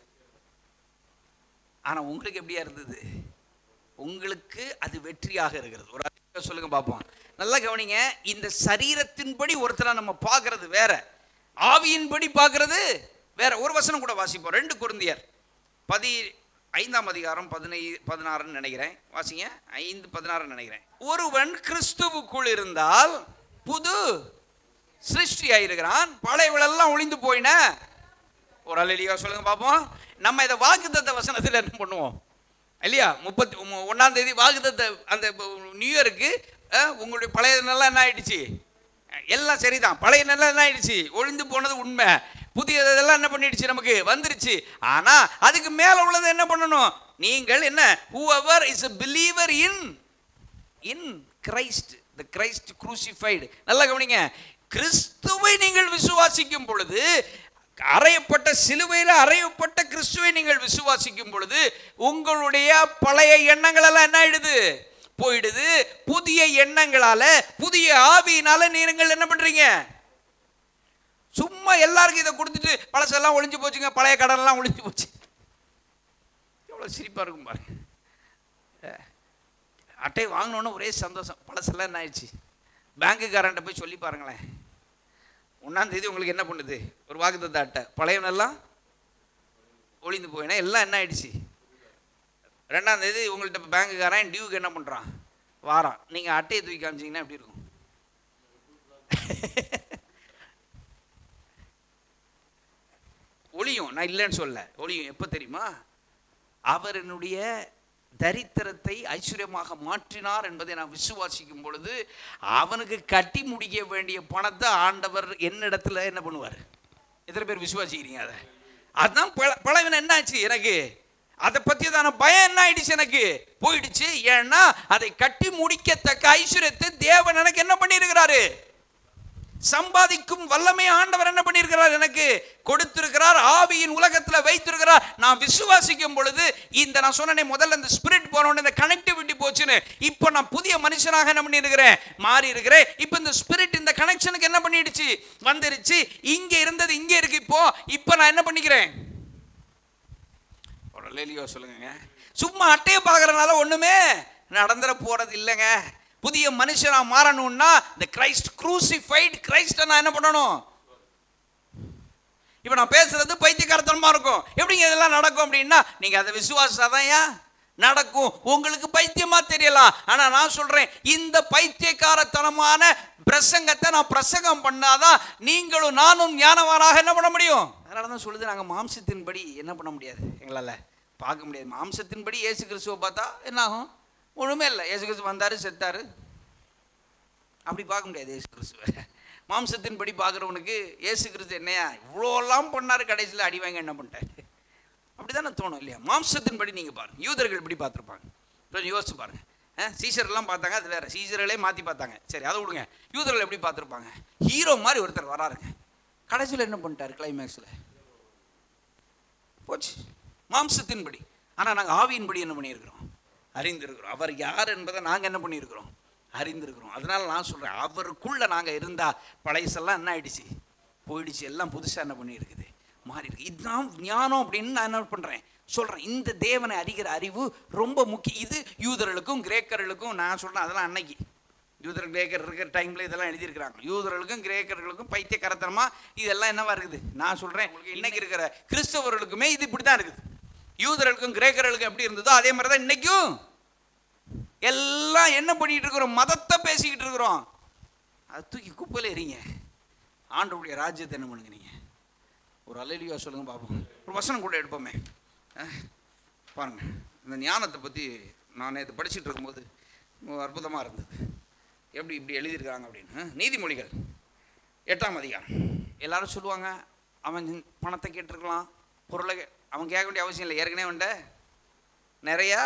ஆனால் உங்களுக்கு எப்படியா இருந்தது உங்களுக்கு அது வெற்றியாக இருக்கிறது ஒரு அறிக்கை சொல்லுங்க பார்ப்போம் நல்லா கவனிங்க இந்த சரீரத்தின்படி ஒருத்தரை நம்ம பார்க்கறது வேற ஆவியின்படி பார்க்கறது வேற ஒரு வசனம் கூட வாசிப்போம் ரெண்டு குருந்தியர் பதி ஐந்தாம் அதிகாரம் பதினை பதினாறுன்னு நினைக்கிறேன் வாசிங்க ஐந்து பதினாறுன்னு நினைக்கிறேன் ஒருவன் கிறிஸ்துவுக்குள் இருந்தால் புது சிருஷ்டியாயிருக்கிறான் பழையவளெல்லாம் ஒளிந்து போயின ஒரு அலையிலியா சொல்லுங்க பார்ப்போம் நம்ம இதை வாக்குத்தத்த வசனத்தில் என்ன பண்ணுவோம் இல்லையா முப்பத்தி ஒ- ஒண்ணாம் தேதி வாக்குத்தத்த அந்த நியூ இயருக்கு அஹ், உங்களுடைய பழைய நல்லா என்ன ஆயிடுச்சு எல்லாம் சரிதான் பழைய நல்லா என்ன ஆயிடுச்சு ஒழிந்து போனது உண்மை புதியதெல்லாம் என்ன பண்ணிடுச்சு நமக்கு வந்துருச்சு ஆனா அதுக்கு மேல உள்ளது என்ன பண்ணணும் நீங்கள் என்ன whoever is a believer in in Christ the Christ crucified நல்லா கவனிங்க கிறிஸ்துவை நீங்கள் விசுவாசிக்கும் பொழுது அறையப்பட்ட சிலுவையில் அறையப்பட்ட கிறிஸ்துவை நீங்கள் விசுவாசிக்கும் பொழுது உங்களுடைய பழைய எண்ணங்கள் எல்லாம் என்ன ஆயிடுது போயிடுது புதிய எண்ணங்களால புதிய ஆவியினால நீங்கள் என்ன பண்றீங்க சும்மா எல்லாருக்கும் இதை கொடுத்துட்டு பழசெல்லாம் ஒளிஞ்சு போச்சுங்க பழைய கடன்லாம் ஒளிஞ்சு போச்சு எவ்வளோ சிரிப்பாக இருக்கும் பாருங்க அஹ், அட்டை வாங்கினோன்னு ஒரே சந்தோஷம் பழசெல்லாம் என்ன ஆயிடுச்சு பேங்குக்காரன்ட்ட போய் சொல்லி பாருங்களேன் ஒன்றாம் தேதி உங்களுக்கு என்ன பண்ணுது ஒரு வாக்குத்தத்த அட்டை பழையவனெல்லாம் ஒளிந்து போயினா எல்லாம் என்ன ஆயிடுச்சு ரெண்டாம் தேதி உங்கள்கிட்ட பேங்குக்காரன் டியூக்கு என்ன பண்ணுறான் வாரான் நீங்கள் அட்டையை தூக்கி காமிச்சிங்கன்னா எப்படி இருக்கும் ஒளியும் நான் இல்லைன்னு சொல்ல ஒளியும் எப்போ தெரியுமா அவர் என்னுடைய தரித்திரத்தை ஐஸ்வர்யமாக மாற்றினார் என்பதை நான் விசுவாசிக்கும் பொழுது அவனுக்கு கட்டி முடிக்க வேண்டிய பணத்தை ஆண்டவர் என்னிடத்துல என்ன பண்ணுவார் எத்தனை பேர் விசுவாசிக்கிறீங்க அதை அதுதான் பழ பழவின என்ன ஆச்சு எனக்கு அதை பற்றியதான பயம் என்ன ஆயிடுச்சு எனக்கு போயிடுச்சு ஏன்னா அதை கட்டி முடிக்கத்தக்க ஐஸ்வர்யத்தை தேவன் எனக்கு என்ன பண்ணியிருக்கிறாரு சம்பாதிக்கும் வல்லமை ஆண்டவர் என்ன பண்ணியிருக்கிறார் எனக்கு கொடுத்திருக்கிறார் ஆவியின் உலகத்துல வைத்திருக்கிறார் நான் விசுவாசிக்கும் பொழுது இந்த நான் சொன்னேனே முதல்ல இந்த ஸ்பிரிட் போனோட இந்த கனெக்டிவிட்டி போச்சுன்னு இப்போ நான் புதிய மனுஷனாக என்ன பண்ணியிருக்கிறேன் மாறி இருக்கிறேன் இப்போ இந்த ஸ்பிரிட் இந்த கனெக்ஷனுக்கு என்ன பண்ணிடுச்சு வந்துருச்சு இங்க இருந்தது இங்க இருக்கு இப்போ இப்போ நான் என்ன பண்ணிக்கிறேன் ஒரு லேலியோ சொல்லுங்க சும்மா அட்டையை பார்க்கறதுனால ஒண்ணுமே நடந்துட போறது இல்லைங்க புதிய மனுஷனா மாறணும்னா இந்த கிரைஸ்ட் குரூசிஃபைட் கிரைஸ்ட நான் என்ன பண்ணணும் இப்போ நான் பேசுறது பைத்தியக்காரத்தனமா இருக்கும் எப்படிங்க இதெல்லாம் நடக்கும் அப்படின்னா நீங்க அதை விசுவாசாதான் நடக்கும் உங்களுக்கு பைத்தியமா தெரியலாம் ஆனா நான் சொல்றேன் இந்த பைத்தியக்காரத்தனமான பிரசங்கத்தை நான் பிரசங்கம் பண்ணாதான் நீங்களும் நானும் ஞானவானாக என்ன பண்ண முடியும் அதனால தான் சொல்லுது நாங்கள் மாம்சத்தின்படி என்ன பண்ண முடியாது எங்களால் பார்க்க முடியாது மாம்சத்தின்படி இயேசு கிறிஸ்துவை பார்த்தா என்ன ஆகும் ஒன்றுமே இல்லை இயேசு கிறிஸ்து வந்தார் செத்தாரு அப்படி பார்க்க முடியாது இயேசு கிறிஸ்துவை மாம்சத்தின்படி பார்க்குறவனுக்கு இயேசு கிறிஸ்து என்னையா இவ்வளோலாம் பண்ணார் கடைசியில் அடி வாங்க என்ன பண்ணிட்டாரு அப்படி தானே தோணும் இல்லையா மாம்சத்தின்படி நீங்கள் பாருங்க யூதர்கள் இப்படி பார்த்துருப்பாங்க கொஞ்சம் யோசிச்சு பாருங்க சீசர்லாம் பார்த்தாங்க அது வேற சீசர்களே மாற்றி பார்த்தாங்க சரி அதை விடுங்க யூதர்கள் எப்படி பார்த்துருப்பாங்க ஹீரோ மாதிரி ஒருத்தர் வராருங்க கடைசியில் என்ன பண்ணிட்டாரு கிளைமேக்ஸில் போச்சு மாம்சத்தின்படி ஆனால் நாங்கள் ஆவியின்படி என்ன பண்ணியிருக்கிறோம் அறிந்திருக்கிறோம் அவர் யார் என்பதை நாங்கள் என்ன பண்ணியிருக்கிறோம் அறிந்திருக்கிறோம் அதனால நான் சொல்கிறேன் அவருக்குள்ளே நாங்கள் இருந்தால் பழையசெல்லாம் என்ன ஆயிடுச்சு போயிடுச்சு எல்லாம் புதுசாக என்ன பண்ணியிருக்குது மாறி இருக்கு இதுதான் ஞானம் அப்படின்னு நான் என்ன பண்ணுறேன் சொல்கிறேன் இந்த தேவனை அறிகிற அறிவு ரொம்ப முக்கியம் இது யூதர்களுக்கும் கிரேக்கர்களுக்கும் நான் சொல்கிறேன் அதெல்லாம் அன்னைக்கு யூதர் கிரேக்கர் இருக்கிற டைமில் இதெல்லாம் எழுதியிருக்கிறாங்க யூதர்களுக்கும் கிரேக்கர்களுக்கும் பைத்தியக்கரத்தனமாக இதெல்லாம் என்னவா இருக்குது நான் சொல்கிறேன் உங்களுக்கு இன்னைக்கு இருக்கிற கிறிஸ்தவர்களுக்குமே இது இப்படி தான் இருக்குது யூதர்களுக்கும் கிரேக்கர்களுக்கும் எப்படி இருந்ததோ அதே மாதிரி தான் இன்னைக்கும் எல்லாம் என்ன பண்ணிட்டு இருக்கிறோம் மதத்தை பேசிக்கிட்டு இருக்கிறோம் அதை தூக்கி குப்பையில் எறிங்க ஆண்டவருடைய ராஜ்யத்தை என்ன பண்ணுங்க நீங்கள் ஒரு அலைலியா சொல்லுங்க பார்ப்போம் ஒரு வசனம் கூட எடுப்போமே அஹ், பாருங்க இந்த ஞானத்தை பற்றி நான் நேற்று படிச்சுட்டு இருக்கும்போது அற்புதமாக இருந்தது எப்படி இப்படி எழுதியிருக்காங்க அப்படின்னு அஹ், நீதிமொழிகள் எட்டாம் அதிகாரம் எல்லாரும் சொல்லுவாங்க அவன் பணத்தை கேட்டிருக்கலாம் பொருளை கே- அவன் கேட்க வேண்டிய அவசியம் இல்லை ஏற்கனவே உண்ட நிறையா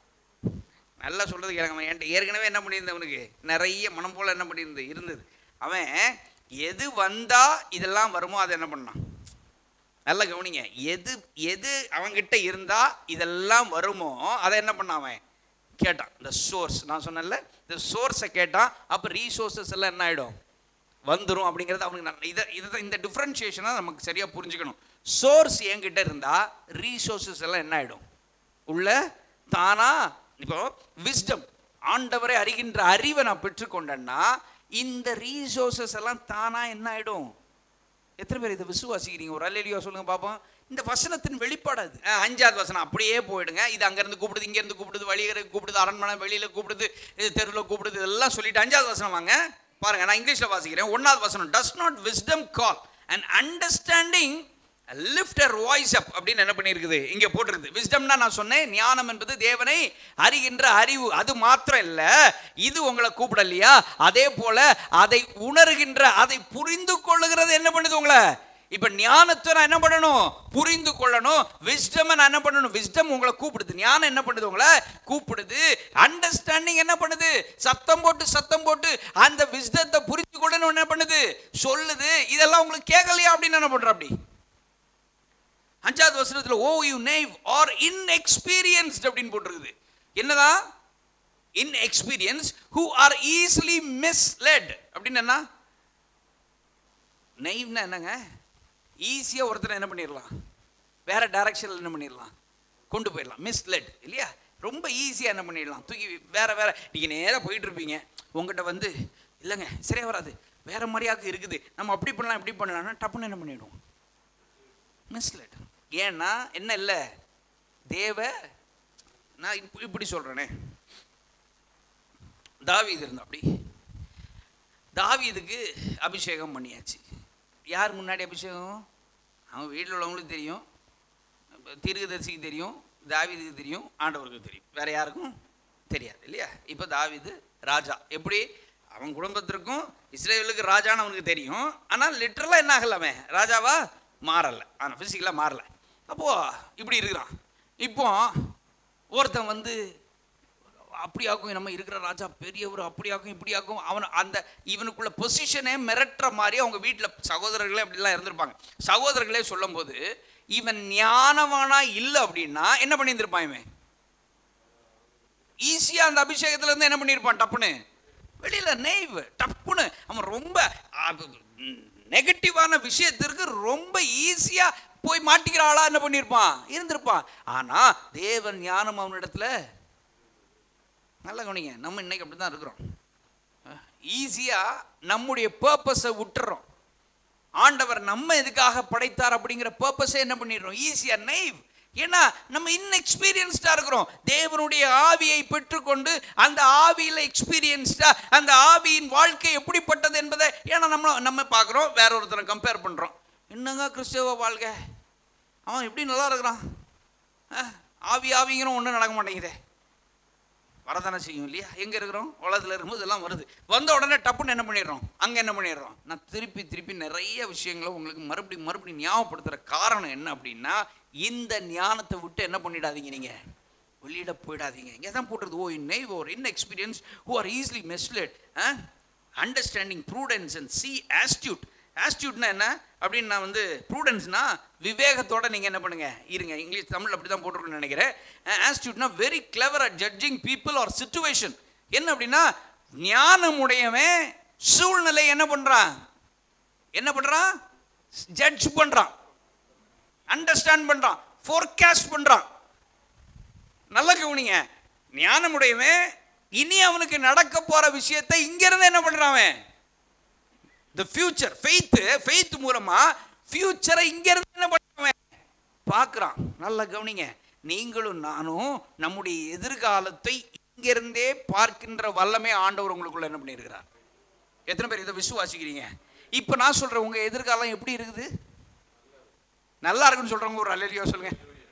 நல்லா சொல்கிறது கேளுங்க அவன் என்கிட்ட ஏற்கனவே என்ன பண்ணியிருந்தேன் அவனுக்கு நிறைய மனம் போல் என்ன பண்ணியிருந்து இருந்தது அவன் எது வந்தா இதெல்லாம் வருமோ அதை என்ன பண்ணான் நல்லா கவனிங்க எது எது அவன்கிட்ட இருந்தா இதெல்லாம் வருமோ அதை என்ன பண்ணான் அவன் கேட்டான் இந்த சோர்ஸ் நான் சொன்னேன்ல இந்த சோர்ஸை கேட்டான் அப்போ ரீசோர்ஸஸ் எல்லாம் என்ன ஆகிடும் வந்துடும் அப்படிங்கிறது அவனுக்கு நான் இதை இதை இந்த டிஃப்ரென்ஷியேஷனாக நமக்கு சரியாக புரிஞ்சுக்கணும் சோர்ஸ் என்கிட்ட இருந்தால் ரீசோர்ஸஸ் எல்லாம் என்ன ஆகிடும் உள்ள தானா இப்போ விஸ்டம் ஆண்டவரை அறிகின்ற அறிவை நான் பெற்றுக்கொண்டேன்னா இந்த ரீசோர்ஸஸ் எல்லாம் தானா என்ன ஆகிடும் எத்தனை பேர் இதை விசுவாசிக்கிறீங்க ஒரு அல்லையோ சொல்லுங்க பார்ப்போம் இந்த வசனத்தின் வெளிப்பாடு அது அஹ், அஞ்சாவது வசனம் அப்படியே போயிடுங்க இது அங்கேருந்து கூப்பிடுது இங்கேருந்து கூப்பிடுது வழியரை கூப்பிடுது அரண்மனை வெளியில் கூப்பிடுது இது தெருவில் கூப்பிடுது இதெல்லாம் சொல்லிட்டு அஞ்சாவது வசனம் வாங்க பாருங்க நான் இங்கிலீஷில் வாசிக்கிறேன் ஒன்றாவது வசனம் does not wisdom call and understanding lift her voice up அப்படின்னு என்ன பண்ணியிருக்குது இங்கே போட்டிருக்குது விஸ்டம்னா நான் சொன்னேன் ஞானம் என்பது தேவனை அறிகின்ற அறிவு அது மாத்திரம் இல்லை இது உங்களை கூப்பிடலையா அதே போல அதை உணர்கின்ற அதை புரிந்து கொள்ளுகிறது என்ன பண்ணுது உங்களை இப்ப ஞானத்தை நான் என்ன பண்ணணும் புரிந்து கொள்ளணும் விஸ்டம் நான் என்ன பண்ணணும் விஸ்டம் உங்களை கூப்பிடுது ஞானம் என்ன பண்ணுது உங்களை கூப்பிடுது அண்டர்ஸ்டாண்டிங் என்ன பண்ணுது சத்தம் போட்டு சத்தம் போட்டு அந்த விஸ்டத்தை புரிந்து கொள்ளணும் என்ன பண்ணுது சொல்லுது இதெல்லாம் உங்களுக்கு கேட்கலையா அப்படின்னு என்ன பண்ற அப்படி அஞ்சாவது வசனத்தில் O you naive or inexperienced அப்படின்னு போட்டிருக்குது என்னதான் inexperience who are easily misled அப்படின்னு என்ன நெய்வ்னா என்னங்க ஈஸியாக ஒருத்தரை என்ன பண்ணிடலாம் வேற டைரக்ஷனில் என்ன பண்ணிடலாம் கொண்டு போயிடலாம் மிஸ்லெட் இல்லையா ரொம்ப ஈஸியாக என்ன பண்ணிடலாம் தூக்கி வேற வேற நீங்கள் நேராக போயிட்டு இருப்பீங்க உங்ககிட்ட வந்து இல்லைங்க சரியா வராது வேற மாதிரியாக்கு இருக்குது நம்ம அப்படி பண்ணலாம் இப்படி பண்ணலாம்னா டப்புன்னு என்ன பண்ணிடுவோம் மிஸ்லெட் ஏன்னா என்ன இல்லை தேவ நான் இப்ப- இப்படி சொல்கிறேனே தாவீது இருந்தா அப்படி தாவீதுக்கு அபிஷேகம் பண்ணியாச்சு யார் முன்னாடி அபிஷேகம் அவன் வீட்டில் உள்ளவங்களுக்கு தெரியும் தீர்க்கதரிசிக்கு தெரியும் தாவீதுக்கு தெரியும் ஆண்டவருக்கு தெரியும் வேற யாருக்கும் தெரியாது இல்லையா இப்போ தாவீது ராஜா எப்படி அவன் குடும்பத்திற்கும் இஸ்ரேலுக்கு ராஜான்னு அவனுக்கு தெரியும் ஆனால் லிட்டரலாக என்ன ஆகல அவன் ராஜாவா மாறலை ஆனால் ஃபிசிக்கலாக மாறல அப்போது இப்படி இருக்கிறான் இப்போ ஒருத்தன் வந்து அப்படியாக்கும் நம்ம இருக்கிற ராஜா பெரியவர் அப்படியாக்கும் இப்படியாக்கும் அவன் அந்த இவனுக்குள்ள பொசிஷனே மிரட்டுற மாதிரி அவங்க வீட்டில் சகோதரர்களே அப்படிலாம் இருந்திருப்பாங்க சகோதரர்களே சொல்லும்போது இவன் ஞானவானா இல்லை அப்படின்னா என்ன பண்ணியிருந்திருப்பான் இவன் ஈஸியாக அந்த அபிஷேகத்துல இருந்து என்ன பண்ணியிருப்பான் டப்புன்னு வெளியில நெய்வ் டப்புன்னு அவன் ரொம்ப நெகட்டிவான விஷயத்திற்கு ரொம்ப ஈஸியா போய் மாட்டிக்கிற ஆளா என்ன பண்ணியிருப்பான் இருந்திருப்பான் ஆனா தேவன் ஞானம் அவனிடத்துல நல்லா கவனிங்க நம்ம இன்னைக்கு அப்படி தான் இருக்கிறோம் ஈஸியாக நம்முடைய பர்பஸை விட்டுறோம் ஆண்டவர் நம்ம எதுக்காக படைத்தார் அப்படிங்கிற பர்பஸை என்ன பண்ணிடுறோம் ஈஸியாக நெய்வ் ஏன்னா நம்ம இன்எக்ஸ்பீரியன்ஸ்டாக இருக்கிறோம் தேவனுடைய ஆவியை பெற்றுக்கொண்டு அந்த ஆவியில் எக்ஸ்பீரியன்ஸ்டாக அந்த ஆவியின் வாழ்க்கை எப்படிப்பட்டது என்பதை ஏன்னா நம்ம நம்ம பார்க்குறோம் வேற ஒருத்தரை கம்பேர் பண்ணுறோம் என்னங்க கிறிஸ்தவ வாழ்க்கை அவன் எப்படி நல்லா இருக்கிறான் அஹ், ஆவி ஆவிங்கிறோம் ஒன்றும் நடக்க மாட்டேங்குதே வரதானே செய்யும் இல்லையா எங்கே இருக்கிறோம் உலகத்தில் இருக்கும்போது இதெல்லாம் வருது வந்த உடனே டப்புன்னு என்ன பண்ணிடுறோம் அங்கே என்ன பண்ணிடுறோம் நான் திருப்பி திருப்பி நிறைய விஷயங்களை உங்களுக்கு மறுபடியும் மறுபடியும் ஞாபகப்படுத்துகிற காரணம் என்ன அப்படின்னா இந்த ஞானத்தை விட்டு என்ன பண்ணிடாதீங்க நீங்கள் வெளியிட போயிடாதீங்க இங்கே தான் போட்டுருது O naive or inexperience who are easily misled understanding prudence and see astute ஆஸ்டியூட்னா என்ன அப்படின்னு நான் வந்து ப்ரூடென்ஸ்னா விவேகத்தோட நீங்கள் என்ன பண்ணுங்க இருங்க இங்கிலீஷ் தமிழ் அப்படி தான் போட்டிருக்குன்னு நினைக்கிறேன் ஆஸ்டியூட்னா very clever at judging people or situation என்ன அப்படின்னா ஞானமுடையவன் சூழ்நிலை என்ன பண்ணுறான் என்ன பண்ணுறான் ஜட்ஜ் பண்ணுறான் அண்டர்ஸ்டாண்ட் பண்ணுறான் ஃபோர்காஸ்ட் பண்ணுறான் நல்ல கவனிங்க ஞானமுடையவன் இனி அவனுக்கு நடக்க போற விஷயத்தை இங்க இருந்து என்ன பண்றான் அவன் த ஃபியூச்சர் ஃபெய்த் ஃபெய்த் மூலமா ஃபியூச்சரை இங்க இருந்து என்ன பண்றான் பார்க்கறான் நல்ல கவனிங்க நீங்களும் நானும் நம்முடைய எதிர்காலத்தை இங்கிருந்தே பார்க்கின்ற வல்லமை ஆண்டவர் உங்களுக்குள்ள என்ன பண்ணியிருக்கிறார் எத்தனை பேர் இதை விசுவாசிக்கிறீங்க இப்போ நான் சொல்றேன் உங்க எதிர்காலம் எப்படி இருக்குது நல்லா இருக்குன்னு சொல்றவங்க ஒரு அலையிலையோ சொல்லுங்க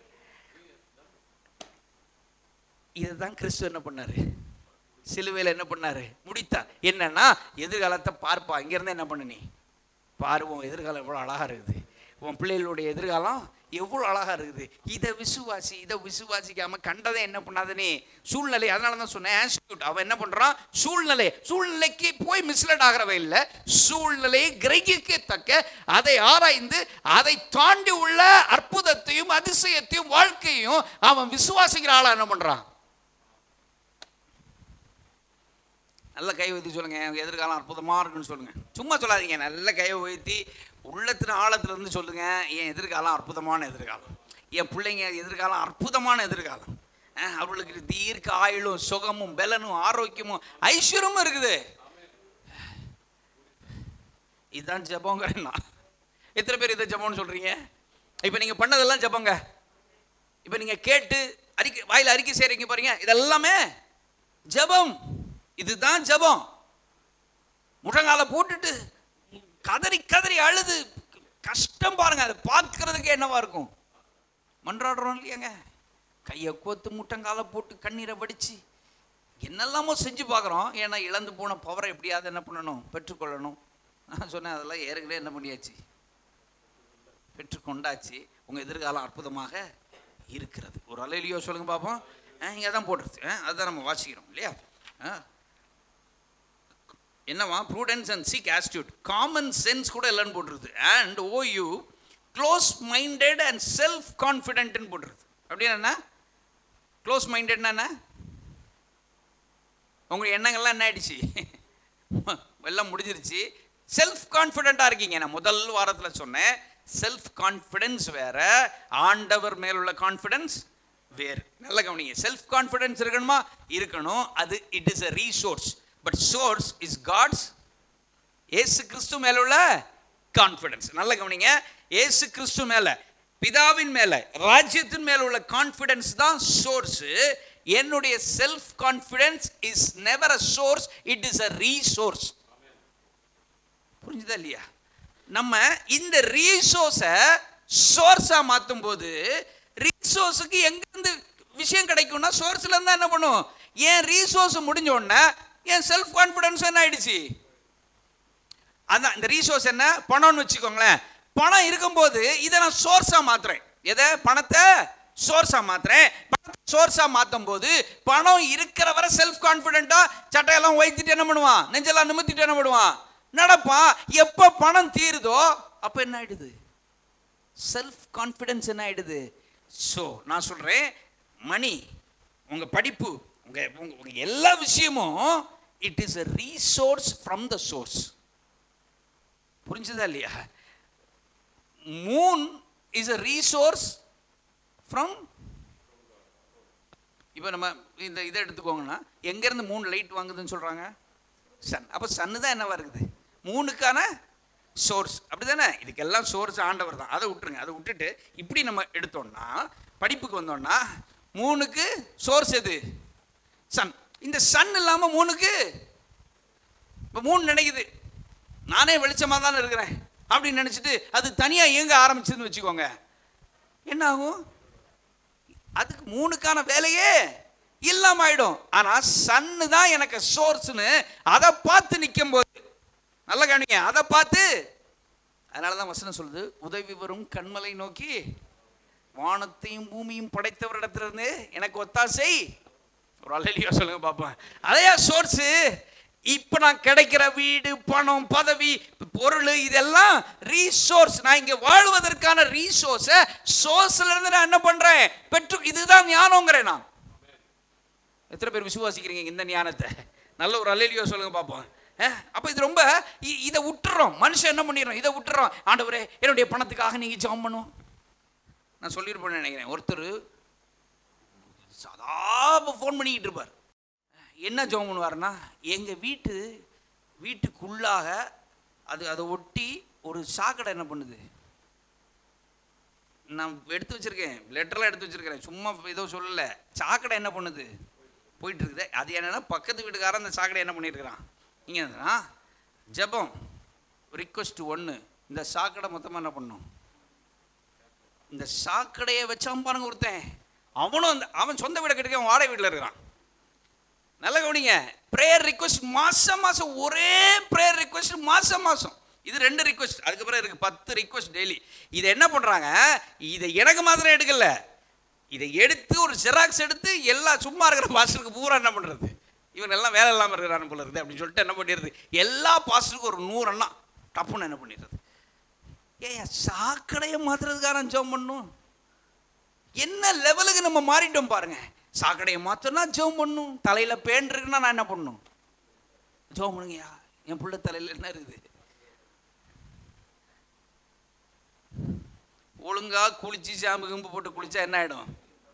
இதுதான் கிறிஸ்து என்ன பண்ணாரு சிலுவையில் என்ன பண்ணாரு முடித்தார் என்னன்னா எதிர்காலத்தை பார்ப்பா இங்கேருந்து என்ன பண்ணு நீ பாரு உன் எதிர்காலம் எவ்வளோ அழகா இருக்குது உன் பிள்ளைகளுடைய எதிர்காலம் எவ்வளோ அழகா இருக்குது இதை விசுவாசி இதை விசுவாசிக்காம கண்டதை என்ன பண்ணாத நீ சூழ்நிலை அதனால தான் சொன்னேன் ஆன்ஸ்டியூட் அவன் என்ன பண்றான் சூழ்நிலை சூழ்நிலைக்கு போய் மிஸ்லட் ஆகிறவ இல்லை சூழ்நிலையை கிரகிக்கத்தக்க அதை ஆராய்ந்து அதை தாண்டி உள்ள அற்புதத்தையும் அதிசயத்தையும் வாழ்க்கையும் அவன் விசுவாசிக்கிற ஆளா என்ன பண்றான் நல்ல கை வைத்தி சொல்லுங்க எனக்கு எதிர்காலம் அற்புதமா இருக்குன்னு சொல்லுங்க சும்மா சொல்லாதீங்க நல்ல கையை உயர்த்தி உள்ளத்தின் ஆழத்துல இருந்து சொல்லுங்க என் எதிர்காலம் அற்புதமான எதிர்காலம் என் பிள்ளைங்க எதிர்காலம் அற்புதமான எதிர்காலம் அஹ், அவர்களுக்கு தீர்க்க ஆயுளும் சுகமும் பலனும் ஆரோக்கியமும் ஐஸ்வர்யமும் இருக்குது இதுதான் ஜபங்கிறேன்னா எத்தனை பேர் இதை ஜபம்னு சொல்றீங்க இப்போ நீங்க பண்ணதெல்லாம் ஜபங்க இப்போ நீங்க கேட்டு அறிக்கை வாயில அறிக்கை செய்றீங்க பாருங்க இதெல்லாமே ஜெபம் இதுதான் ஜெபம் முழங்கால போட்டுட்டு கதறி கதறி அழுது கஷ்டம் பாருங்க அதை பார்க்கறதுக்கு என்னவா இருக்கும் மன்றாடுறோம் இல்லையாங்க கையை கோத்து முட்டங்கால போட்டு கண்ணீரை வடிச்சு என்னெல்லாமோ செஞ்சு பார்க்குறோம் ஏன்னா இழந்து போன பவரை எப்படியாவது என்ன பண்ணணும் பெற்றுக்கொள்ளணும் நான் சொன்னேன் அதெல்லாம் ஏற்கனவே என்ன பண்ணியாச்சு பெற்றுக்கொண்டாச்சு உங்கள் எதிர்காலம் அற்புதமாக இருக்கிறது ஒரு அலையிலையோ சொல்லுங்க பார்ப்போம் இங்கே தான் போட்டுருது ஆ, அதுதான் நம்ம வாசிக்கிறோம் இல்லையா ஆ. என்னவா prudence and seek astute common sense கூட இல்லைன்னு போட்டுருது and O you close minded and self கான்ஃபிடென்ட்னு போட்டுருது அப்படின்னா என்ன க்ளோஸ் மைண்டட்னா என்ன உங்க எண்ணங்கள்லாம் என்ன ஆயிடுச்சு எல்லாம் முடிஞ்சிருச்சு செல்ஃப் கான்ஃபிடென்ட்டாக இருக்கீங்க நான் முதல் வாரத்தில் சொன்னேன் செல்ஃப் கான்ஃபிடென்ஸ் வேற ஆண்டவர் மேலுள்ள கான்ஃபிடென்ஸ் வேறு நல்ல கவனிங்க செல்ஃப் கான்ஃபிடென்ஸ் இருக்கணுமா இருக்கணும் அது it is a resource but source is God's ஏசு கிறிஸ்து மேல உள்ள கான்ஃபிடன்ஸ் நல்ல கவனிங்க ஏசு கிறிஸ்து மேல பிதாவின் மேல ராஜ்யத்தின் மேல உள்ள கான்ஃபிடன்ஸ் தான் சோர்ஸ் என்னுடைய self confidence is never a source it is a resource புரிஞ்சுதா இல்லையா நம்ம இந்த ரீசோர்ஸை சோர்ஸா மாற்றும் போது ரீசோர்ஸுக்கு எங்கேருந்து விஷயம் கிடைக்கும்னா சோர்ஸ்ல இருந்தா என்ன பண்ணும் என் ரீசோர்ஸ் முடிஞ்ச உடனே என் செல்ஃப் கான்ஃபிடன்ஸ் என்ன ஆயிடுச்சு அதான் இந்த ரீசோர்ஸ் என்ன பணம்னு வச்சுக்கோங்களேன் பணம் இருக்கும்போது இதை நான் சோர்ஸாக மாத்துறேன் எதை பணத்தை சோர்ஸாக மாத்துறேன் பணத்தை சோர்ஸாக மாற்றும் போது பணம் இருக்கிற வரை செல்ஃப் கான்ஃபிடென்ட்டாக சட்டையெல்லாம் வைத்துட்டு என்ன பண்ணுவான் நெஞ்செல்லாம் நிமித்திட்டு என்ன பண்ணுவான் நடப்பான் எப்போ பணம் தீருதோ அப்போ என்ன ஆயிடுது செல்ஃப் கான்ஃபிடன்ஸ் என்ன ஆயிடுது ஸோ நான் சொல்கிறேன் மணி உங்கள் படிப்பு உங்கள் உங்க உங்க எல்லா விஷயமும் it is a resource from the source புரிஞ்சுதா இல்லையா moon is a resource from இப்போ நம்ம இந்த இதை எடுத்துக்கோங்கன்னா எங்கேருந்து மூணு லைட் வாங்குதுன்னு சொல்கிறாங்க சன் அப்போ சன்னு தான் என்னவா இருக்குது மூணுக்கான சோர்ஸ் அப்படி தானே இதுக்கெல்லாம் சோர்ஸ் ஆண்டவர் தான் அதை விட்டுருங்க அதை விட்டுட்டு இப்படி நம்ம எடுத்தோம்னா படிப்புக்கு வந்தோம்னா மூணுக்கு சோர்ஸ் எது சன் இந்த சன் இல்லாமல் மூணுக்கு இப்போ மூணு நினைக்குது நானே வெளிச்சமாக தானே இருக்கிறேன் அப்படின்னு நினச்சிட்டு அது தனியாக இயங்க ஆரம்பிச்சதுன்னு வச்சுக்கோங்க என்ன ஆகும் அதுக்கு மூணுக்கான வேலையே இல்லாம ஆயிடும் ஆனா சன்னு தான் எனக்கு சோர்ஸ்னு அதை பார்த்து நிற்கும் போது நல்ல கவனிங்க அதை பார்த்து அதனால தான் வசனம் சொல்லுது உதவி வரும் கண்மலை நோக்கி வானத்தையும் பூமியும் படைத்தவரிடத்திலிருந்து எனக்கு ஒத்தாசை ஒரு அலையிலையோ சொல்லுங்க பார்ப்போம் அதையா சோர்ஸு இப்போ நான் கிடைக்கிற வீடு பணம் பதவி பொருள் இதெல்லாம் ரீசோர்ஸ் நான் இங்கே வாழ்வதற்கான ரீசோர்ஸை சோர்ஸ்ல இருந்து நான் என்ன பண்றேன் பெற்று இதுதான் ஞானங்கிறேன் நான் எத்தனை பேர் விசுவாசிக்கிறீங்க இந்த ஞானத்தை நல்ல ஒரு அலையிலையோ சொல்லுங்க பார்ப்போம் அஹ், அப்ப இது ரொம்ப இ- இதை விட்டுறோம் மனுஷன் என்ன பண்ணிடுறோம் இதை விட்டுறோம் ஆண்டவரே என்னுடைய பணத்துக்காக நீங்க ஜாம் பண்ணும் நான் சொல்லியிருப்பேன்னு நினைக்கிறேன் ஒருத்தர் சதா ஃபோன் பண்ணிக்கிட்டு இருப்பார் என்ன ஜெபம் பண்ணுவாருன்னா எங்கள் வீட்டு வீட்டுக்குள்ளாக அது அதை ஒட்டி ஒரு சாக்கடை என்ன பண்ணுது நான் எடுத்து வச்சிருக்கேன் லெட்டர்லாம் எடுத்து வச்சிருக்கிறேன் சும்மா ஏதோ சொல்லலை சாக்கடை என்ன பண்ணுது போயிட்டு இருக்குது அது என்னன்னா பக்கத்து வீட்டுக்காரன் அந்த சாக்கடை என்ன பண்ணியிருக்கிறான் நீங்கள் ஜெபம் ரிக்வஸ்ட் ஒன்று இந்த சாக்கடை மொத்தமாக என்ன பண்ணும் இந்த சாக்கடையை வச்சான் பாருங்க ஒருத்தன் அவனும் அந்த அவன் சொந்த வீடை கட்டிக்க அவன் வாடகை வீட்டில் இருக்கிறான் நல்ல கவனிங்க ப்ரேயர் ரிக்வஸ்ட் மாசம் மாசம் ஒரே ப்ரேயர் ரிக்வஸ்ட் மாசம் மாசம் இது ரெண்டு ரிக்வஸ்ட் அதுக்கப்புறம் இருக்கு பத்து ரிக்வஸ்ட் டெய்லி இதை என்ன பண்றாங்க இதை எனக்கு மாத்திரம் எடுக்கல இதை எடுத்து ஒரு ஜெராக்ஸ் எடுத்து எல்லா சும்மா இருக்கிற பாஸ்டருக்கு பூரா என்ன பண்றது இவங்க எல்லாம் வேலை இல்லாமல் இருக்கிறாங்க போல இருக்குது அப்படின்னு சொல்லிட்டு என்ன பண்ணிடுறது எல்லா பாஸ்டருக்கும் ஒரு நூறு அண்ணா டப்புன்னு என்ன பண்ணிடுறது ஏன் சாக்கடையை மாத்துறதுக்காரன் ஜெபம் பண்ணும் என்ன லெவலுக்கு நம்ம மாறிட்டோம் பாருங்க சாக்கடையை மாத்தனா ஜெபம் பண்ணும் தலையில பேன் இருக்குன்னா நான் என்ன பண்ணும் ஜெபம் பண்ணுங்கய்யா என் புள்ள தலையில என்ன இருக்குது ஒழுங்கா குளிச்சு சாம்பு கிம்பு போட்டு குளிச்சா என்ன ஆயிடும்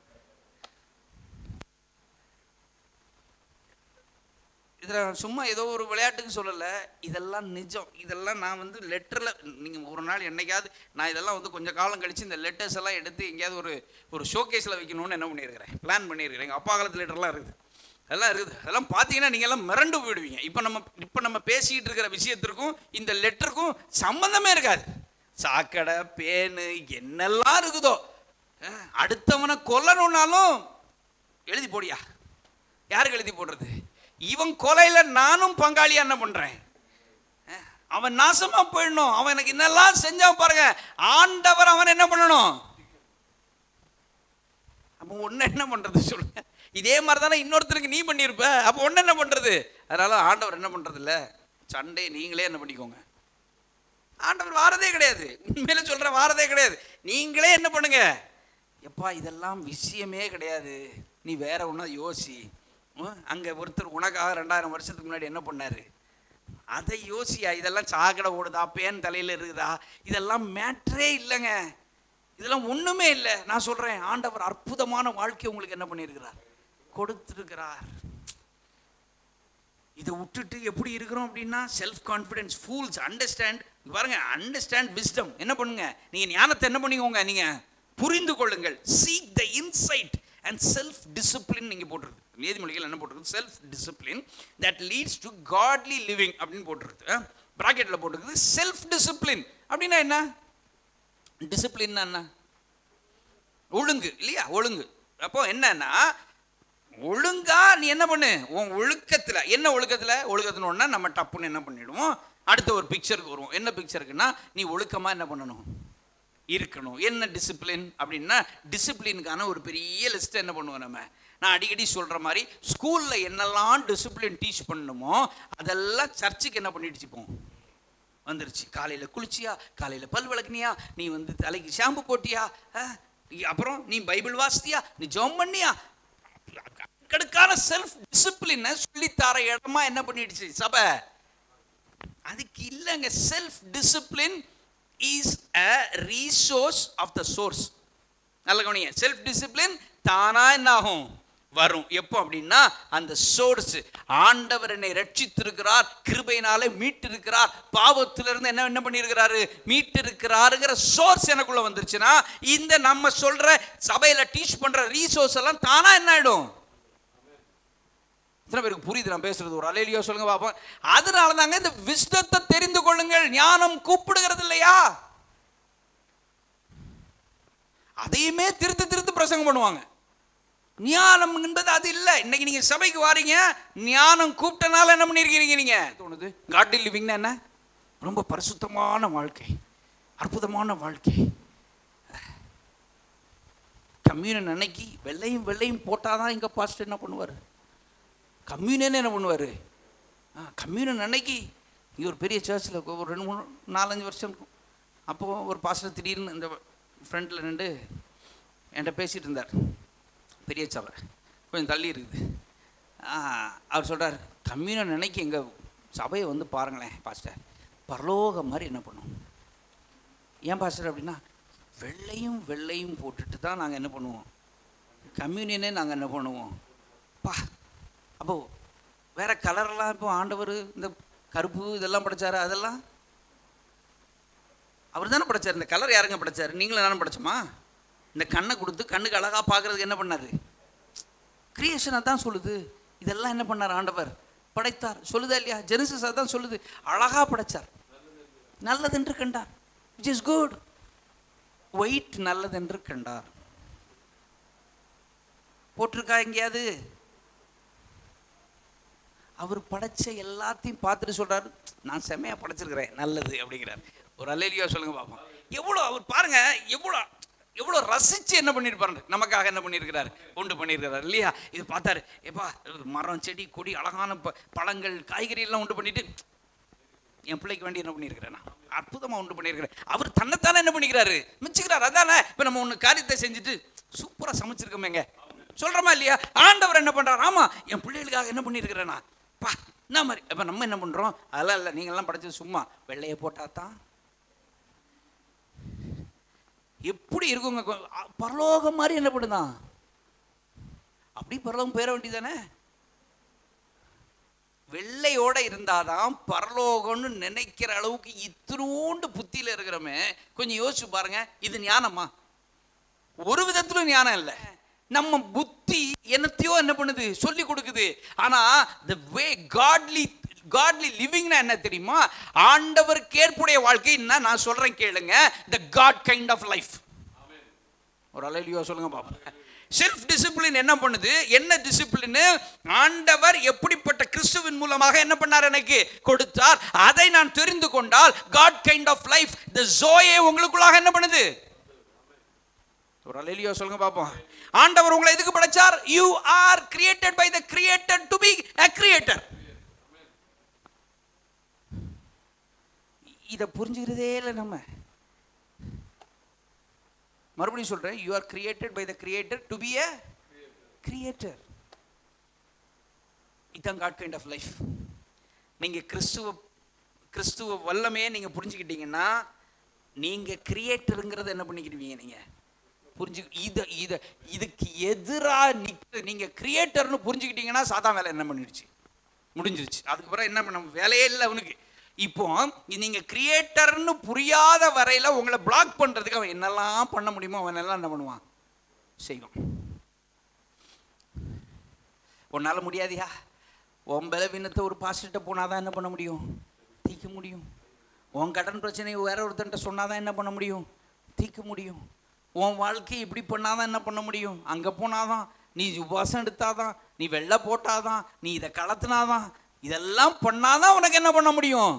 இதில் நான் சும்மா ஏதோ ஒரு விளையாட்டுக்கு சொல்லலை இதெல்லாம் நிஜம் இதெல்லாம் நான் வந்து லெட்டரில் நீங்கள் ஒரு நாள் என்னைக்காவது நான் இதெல்லாம் வந்து கொஞ்சம் காலம் கழித்து இந்த லெட்டர்ஸ் எல்லாம் எடுத்து எங்கேயாவது ஒரு ஒரு ஷோகேஸில் வைக்கணும்னு என்ன பண்ணியிருக்கிறேன் பிளான் பண்ணியிருக்கிறேன் எங்கள் அப்பா காலத்து லெட்டர்லாம் இருக்குது அதெல்லாம் இருக்குது அதெல்லாம் பார்த்தீங்கன்னா நீங்கள் எல்லாம் மிரண்டு போயிடுவீங்க இப்போ நம்ம இப்போ நம்ம பேசிக்கிட்டு இருக்கிற விஷயத்திற்கும் இந்த லெட்டருக்கும் சம்மந்தமே இருக்காது சாக்கடை பேனு என்னெல்லாம் இருக்குதோ அஹ், அடுத்தவனை கொல்லணும்னாலும் எழுதி போடியா யாருக்கு எழுதி போடுறது இவன் கொலையில நானும் பங்காளியா என்ன பண்றேன் அஹ், அவன் நாசமா போயிடணும் அவன் எனக்கு என்னெல்லாம் செஞ்சான் பாருங்க ஆண்டவர் அவன் என்ன பண்ணணும் அப்போ ஒன்று என்ன பண்றது சொல்லுங்க இதே மாதிரி தானே இன்னொருத்தருக்கு நீ பண்ணியிருப்ப அப்போ ஒன்று என்ன பண்றது அதனால ஆண்டவர் என்ன பண்றது இல்ல சண்டை நீங்களே என்ன பண்ணிக்கோங்க ஆண்டவர் வாரதே கிடையாது உண்மையில சொல்ற வாரதே கிடையாது நீங்களே என்ன பண்ணுங்க எப்பா இதெல்லாம் விஷயமே கிடையாது நீ வேற ஒன்றா யோசி உம், அங்க ஒருத்தர் உனக்காக ரெண்டாயிரம் வருஷத்துக்கு முன்னாடி என்ன பண்ணாரு அதை யோசியா இதெல்லாம் சாக்கடை ஓடுதா பேன் தலையில இருக்குதா இதெல்லாம் மேட்ரே இல்லைங்க இதெல்லாம் ஒண்ணுமே இல்லை நான் சொல்றேன் ஆண்டவர் அற்புதமான வாழ்க்கை உங்களுக்கு என்ன பண்ணியிருக்கிறார் கொடுத்திருக்கிறார் இதை விட்டுட்டு எப்படி இருக்கிறோம் அப்படின்னா செல்ஃப் கான்ஃபிடன்ஸ் ஃபூல்ஸ் அண்டர்ஸ்டாண்ட் பாருங்க அண்டர்ஸ்டாண்ட் விஸ்டம் என்ன பண்ணுங்க நீங்க ஞானத்தை என்ன பண்ணிக்கோங்க நீங்க புரிந்து கொள்ளுங்கள் seek the insight and self discipline நீங்க போட்டிருக்கு நீதிமொழிகள் என்ன போட்டிருக்கு self discipline that leads to godly living அப்படின்னு போட்டிருக்கு ப்ராக்கெட்டில் போட்டிருக்குது செல்ஃப் டிசிப்ளின் அப்படின்னா என்ன டிசிப்ளின்னா என்ன ஒழுங்கு இல்லையா ஒழுங்கு அப்போ என்னன்னா ஒழுங்கா நீ என்ன பண்ணு உன் ஒழுக்கத்துல என்ன ஒழுக்கத்துல ஒழுக்கத்துல ஒண்ணா நம்ம டப்புன்னு என்ன பண்ணிடுவோம் அடுத்த ஒரு பிக்சருக்கு வருவோம் என்ன பிக்சருக்குன்னா நீ ஒழுக்கமா என்ன பண்ணணும் இருக்கணும் என்ன டிசிப்ளின் அப்படின்னா டிசிப்ளினுக்கான ஒரு பெரிய லிஸ்ட் என்ன பண்ணுவோம் நம்ம நான் அடிக்கடி சொல்ற மாதிரி ஸ்கூல்ல என்னெல்லாம் டிசிப்ளின் டீச் பண்ணணுமோ அதெல்லாம் சர்ச்சுக்கு என்ன பண்ணிடுச்சுப்போம் வந்துருச்சு காலையில குளிச்சியா காலையில பல் விளக்குனியா நீ வந்து தலைக்கு ஷாம்பு போட்டியா அஹ், நீ அப்புறம் நீ பைபிள் வாசித்தியா நீ ஜெபம் பண்ணியா கடுக்கான செல்ஃப் டிசிப்ளினை சொல்லித்தர இடமா என்ன பண்ணிடுச்சு சபை அதுக்கு இல்லைங்க self discipline is a resource of the source நல்ல கவனிங்க செல்ஃப் டிசிப்ளின் தானா என்ன ஆகும் வரும் எப்போ அப்படின்னா அந்த சோர்ஸ் ஆண்டவர் என்னை ரட்சித்திருக்கிறார் கிருபையினாலே மீட்டிருக்கிறார் பாவத்திலிருந்து என்ன என்ன பண்ணியிருக்கிறாரு மீட்டிருக்கிறாருங்கிற சோர்ஸ் எனக்குள்ள வந்துருச்சுன்னா இந்த நம்ம சொல்ற சபையில டீச் பண்ற ரீசோர்ஸ் எல்லாம் தானா என்ன ஆயிடும் எத்தனை பேருக்கு புரியுது நான் பேசுறது ஒரு அலையிலையோ சொல்லுங்க பாப்போம் அதனால தாங்க இந்த விஸ்டத்தை தெரிந்து கொள்ளுங்கள் ஞானம் கூப்பிடுகிறது இல்லையா அதையுமே திருத்து திருத்து பிரசங்கம் பண்ணுவாங்க ஞானம் என்பது அது இல்லை இன்னைக்கு நீங்க சபைக்கு வாரீங்க ஞானம் கூப்பிட்டனால என்ன பண்ணிருக்கீங்க நீங்க தோணுது காட்டி லிவிங்னா என்ன ரொம்ப பரிசுத்தமான வாழ்க்கை அற்புதமான வாழ்க்கை கம்யூனன் அன்னைக்கு வெள்ளையும் வெள்ளையும் போட்டால் தான் எங்கள் பாஸ்டர் என்ன பண்ணுவார் கம்யூனியன் என்ன பண்ணுவார் ஆ கம்யூனன் அன்னைக்கு இங்கே ஒரு பெரிய சர்ச்சில் ஒரு ரெண்டு மூணு நாலஞ்சு வருஷம் இருக்கும் அப்போது ஒரு பாஸ்டர் திடீர்னு இந்த ஃப்ரண்ட்டில் நின்று என்கிட்ட பேசிகிட்டு இருந்தார் பெரிய சபை கொஞ்சம் தள்ளி இருக்குது ஆ, அவர் சொல்கிறார் கம்யூனன் அன்னைக்கு எங்கள் சபையை வந்து பாருங்களேன் பாஸ்டர் பரலோக மாதிரி என்ன பண்ணும் ஏன் பாஸ்டர் அப்படின்னா வெள்ளையும் வெள்ளையும் போட்டுட்டு தான் நாங்கள் என்ன பண்ணுவோம் கம்யூனியனே நாங்கள் என்ன பண்ணுவோம் பா அப்போ வேற கலர்லாம் இப்போ ஆண்டவர் இந்த கருப்பு இதெல்லாம் படைச்சாரு அதெல்லாம் அவர் தானே படைச்சார் இந்த கலர் யாருங்க படைச்சாரு நீங்களும் தானே படைச்சோமா இந்த கண்ணை கொடுத்து கண்ணுக்கு அழகா பார்க்கறதுக்கு என்ன பண்ணாரு கிரியேஷனை தான் சொல்லுது இதெல்லாம் என்ன பண்ணார் ஆண்டவர் படைத்தார் சொல்லுதா இல்லையா ஜெனிசஸ் அதான் சொல்லுது அழகா படைச்சார் நல்லதென்று கண்டார் விச் இஸ் குட் ஒயிட் நல்லதென்று கண்டார் போட்டிருக்கா எங்கேயாவது அவர் படைச்ச எல்லாத்தையும் பார்த்துட்டு சொல்றாரு நான் செம்மையா படைச்சிருக்கிறேன் நல்லது அப்படிங்கிறார் ஒரு அல்லேலியா சொல்லுங்க பார்ப்போம் எவ்வளோ அவர் பாருங்க எவ்வளோ எவ்வளோ ரசிச்சு என்ன பண்ணியிருப்பாரு நமக்காக என்ன பண்ணியிருக்கிறார் உண்டு பண்ணியிருக்கிறார் இல்லையா இது பார்த்தாரு எப்பா மரம் செடி கொடி அழகான ப- பழங்கள் காய்கறி எல்லாம் உண்டு பண்ணிட்டு என் பிள்ளைக்கு வேண்டி என்ன பண்ணியிருக்கிறேன் நான் அற்புதமாக உண்டு பண்ணியிருக்கிறேன் அவர் தன்னைத்தானே என்ன பண்ணிக்கிறாரு மிச்சுக்கிறார் அதானே இப்போ நம்ம ஒன்று காரியத்தை செஞ்சுட்டு சூப்பராக சமைச்சிருக்கோமேங்க சொல்கிறோமா இல்லையா ஆண்டவர் என்ன பண்ணுறார் ஆமாம் என் பிள்ளைகளுக்காக என்ன பண்ணியிருக்கிறேன் நான் பா என்ன மாதிரி இப்போ நம்ம என்ன பண்ணுறோம் அதெல்லாம் இல்லை நீங்கள்லாம் படிச்சது சும்மா வெள்ளையை போட்டால் தான் எப்படி இருக்குங்க கொ- அ- பரலோகம் மாதிரி என்ன பண்ணுதான் அப்படி பரலோகம் போயிட வேண்டியதானே வெள்ளையோட இருந்தாதான் பரலோகம்னு நினைக்கிற அளவுக்கு இத்தினூண்டு புத்தியில இருக்கிறோமே கொஞ்சம் யோசிச்சு பாருங்க இது ஞானமா ஒரு விதத்திலும் ஞானம் இல்லை நம்ம புத்தி என்னத்தையோ என்ன பண்ணுது சொல்லி கொடுக்குது ஆனா the way godly godly லிவிங்னா என்ன தெரியுமா ஆண்டவருக்கு ஏற்புடைய வாழ்க்கைன்னா நான் சொல்றேன் கேளுங்க the god kind of life ஒரு அலையிலையோ சொல்லுங்க பாப்போம் செல்ஃப் டிசிப்ளின் என்ன பண்ணுது என்ன டிசிப்ளின் ஆண்டவர் எப்படிப்பட்ட கிறிஸ்துவின் மூலமாக என்ன பண்ணார் எனக்கு கொடுத்தார் அதை நான் தெரிந்து கொண்டால் God kind of life the zoe உங்களுக்குள்ளாக என்ன பண்ணுது ஒரு அலையிலையோ சொல்லுங்க பாப்போம் ஆண்டவர் உங்களை எதுக்கு படைச்சார் you are created by the created to be a creator இதை புரிஞ்சுக்கிறதே இல்லை நம்ம மறுபடியும் சொல்றேன் you are created by the creator to be a creator இதான் காட் கைண்ட் ஆஃப் லைஃப் நீங்க கிறிஸ்துவ கிறிஸ்துவ வல்லமையே நீங்க புரிஞ்சுக்கிட்டீங்கன்னா நீங்க கிரியேட்டருங்கிறத என்ன பண்ணிக்கிடுவீங்க நீங்க புரிஞ்சு இத இத இதுக்கு எதிரா நிக்க நீங்க கிரியேட்டர்னு புரிஞ்சுக்கிட்டீங்கன்னா சாதா வேலை என்ன பண்ணிடுச்சு முடிஞ்சிருச்சு அதுக்கப்புறம் என்ன பண்ண வேலையே இல்லை அவனுக்கு இப்போ நீங்க கிரியேட்டர்னு புரியாத வரையில உங்களை பிளாக் பண்றதுக்கு அவன் என்னெல்லாம் பண்ண முடியுமோ அவன் எல்லாம் என்ன பண்ணுவான் செய்வான் உன்னால முடியாதியா உன் பலவீனத்தை ஒரு பாஸ்டர்கிட்ட போனாதான் என்ன பண்ண முடியும் தீர்க்க முடியும் உன் கடன் பிரச்சனையை வேற ஒருத்தன்ட்ட சொன்னாதான் என்ன பண்ண முடியும் தீர்க்க முடியும் உன் வாழ்க்கையை இப்படி பண்ணாதான் என்ன பண்ண முடியும் அங்கே போனாதான் நீ உபவாசம் எடுத்தாதான் நீ வெள்ளை போட்டாதான் நீ இதை கலத்துனாதான் இதெல்லாம் பண்ணாதான் உனக்கு என்ன பண்ண முடியும்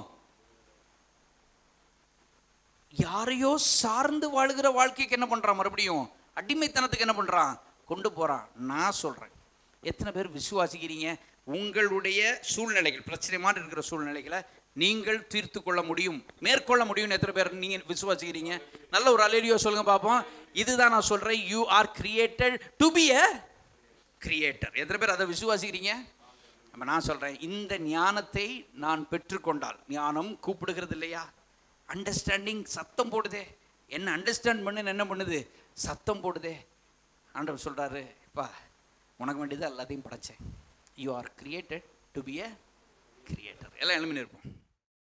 யாரையோ சார்ந்து வாழுகிற வாழ்க்கைக்கு என்ன பண்றான் மறுபடியும் அடிமைத்தனத்துக்கு என்ன பண்றான் கொண்டு போறான் நான் சொல்றேன் எத்தனை பேர் விசுவாசிக்கிறீங்க உங்களுடைய சூழ்நிலைகள் பிரச்சனை மாதிரி இருக்கிற சூழ்நிலைகளை நீங்கள் தீர்த்து கொள்ள முடியும் மேற்கொள்ள முடியும்னு எத்தனை பேர் நீங்க விசுவாசிக்கிறீங்க நல்ல ஒரு அலேலியோ சொல்லுங்க பார்ப்போம் இதுதான் நான் சொல்றேன் you are created to be a creator எத்தனை பேர் அதை விசுவாசிக்கிறீங்க அப்ப நான் சொல்றேன் இந்த ஞானத்தை நான் பெற்றுக்கொண்டால் ஞானம் கூப்பிடுகிறது இல்லையா அண்டர்ஸ்டாண்டிங் சத்தம் போடுதே என்ன அண்டர்ஸ்டாண்ட் பண்ணு என்ன பண்ணுது சத்தம் போடுதே ஆண்டவர் சொல்றாரு அப்பா உனக்கு வேண்டியது எல்லாத்தையும் படைச்சேன் you are created to be a creator எல்லாம் எழுமி இருப்போம்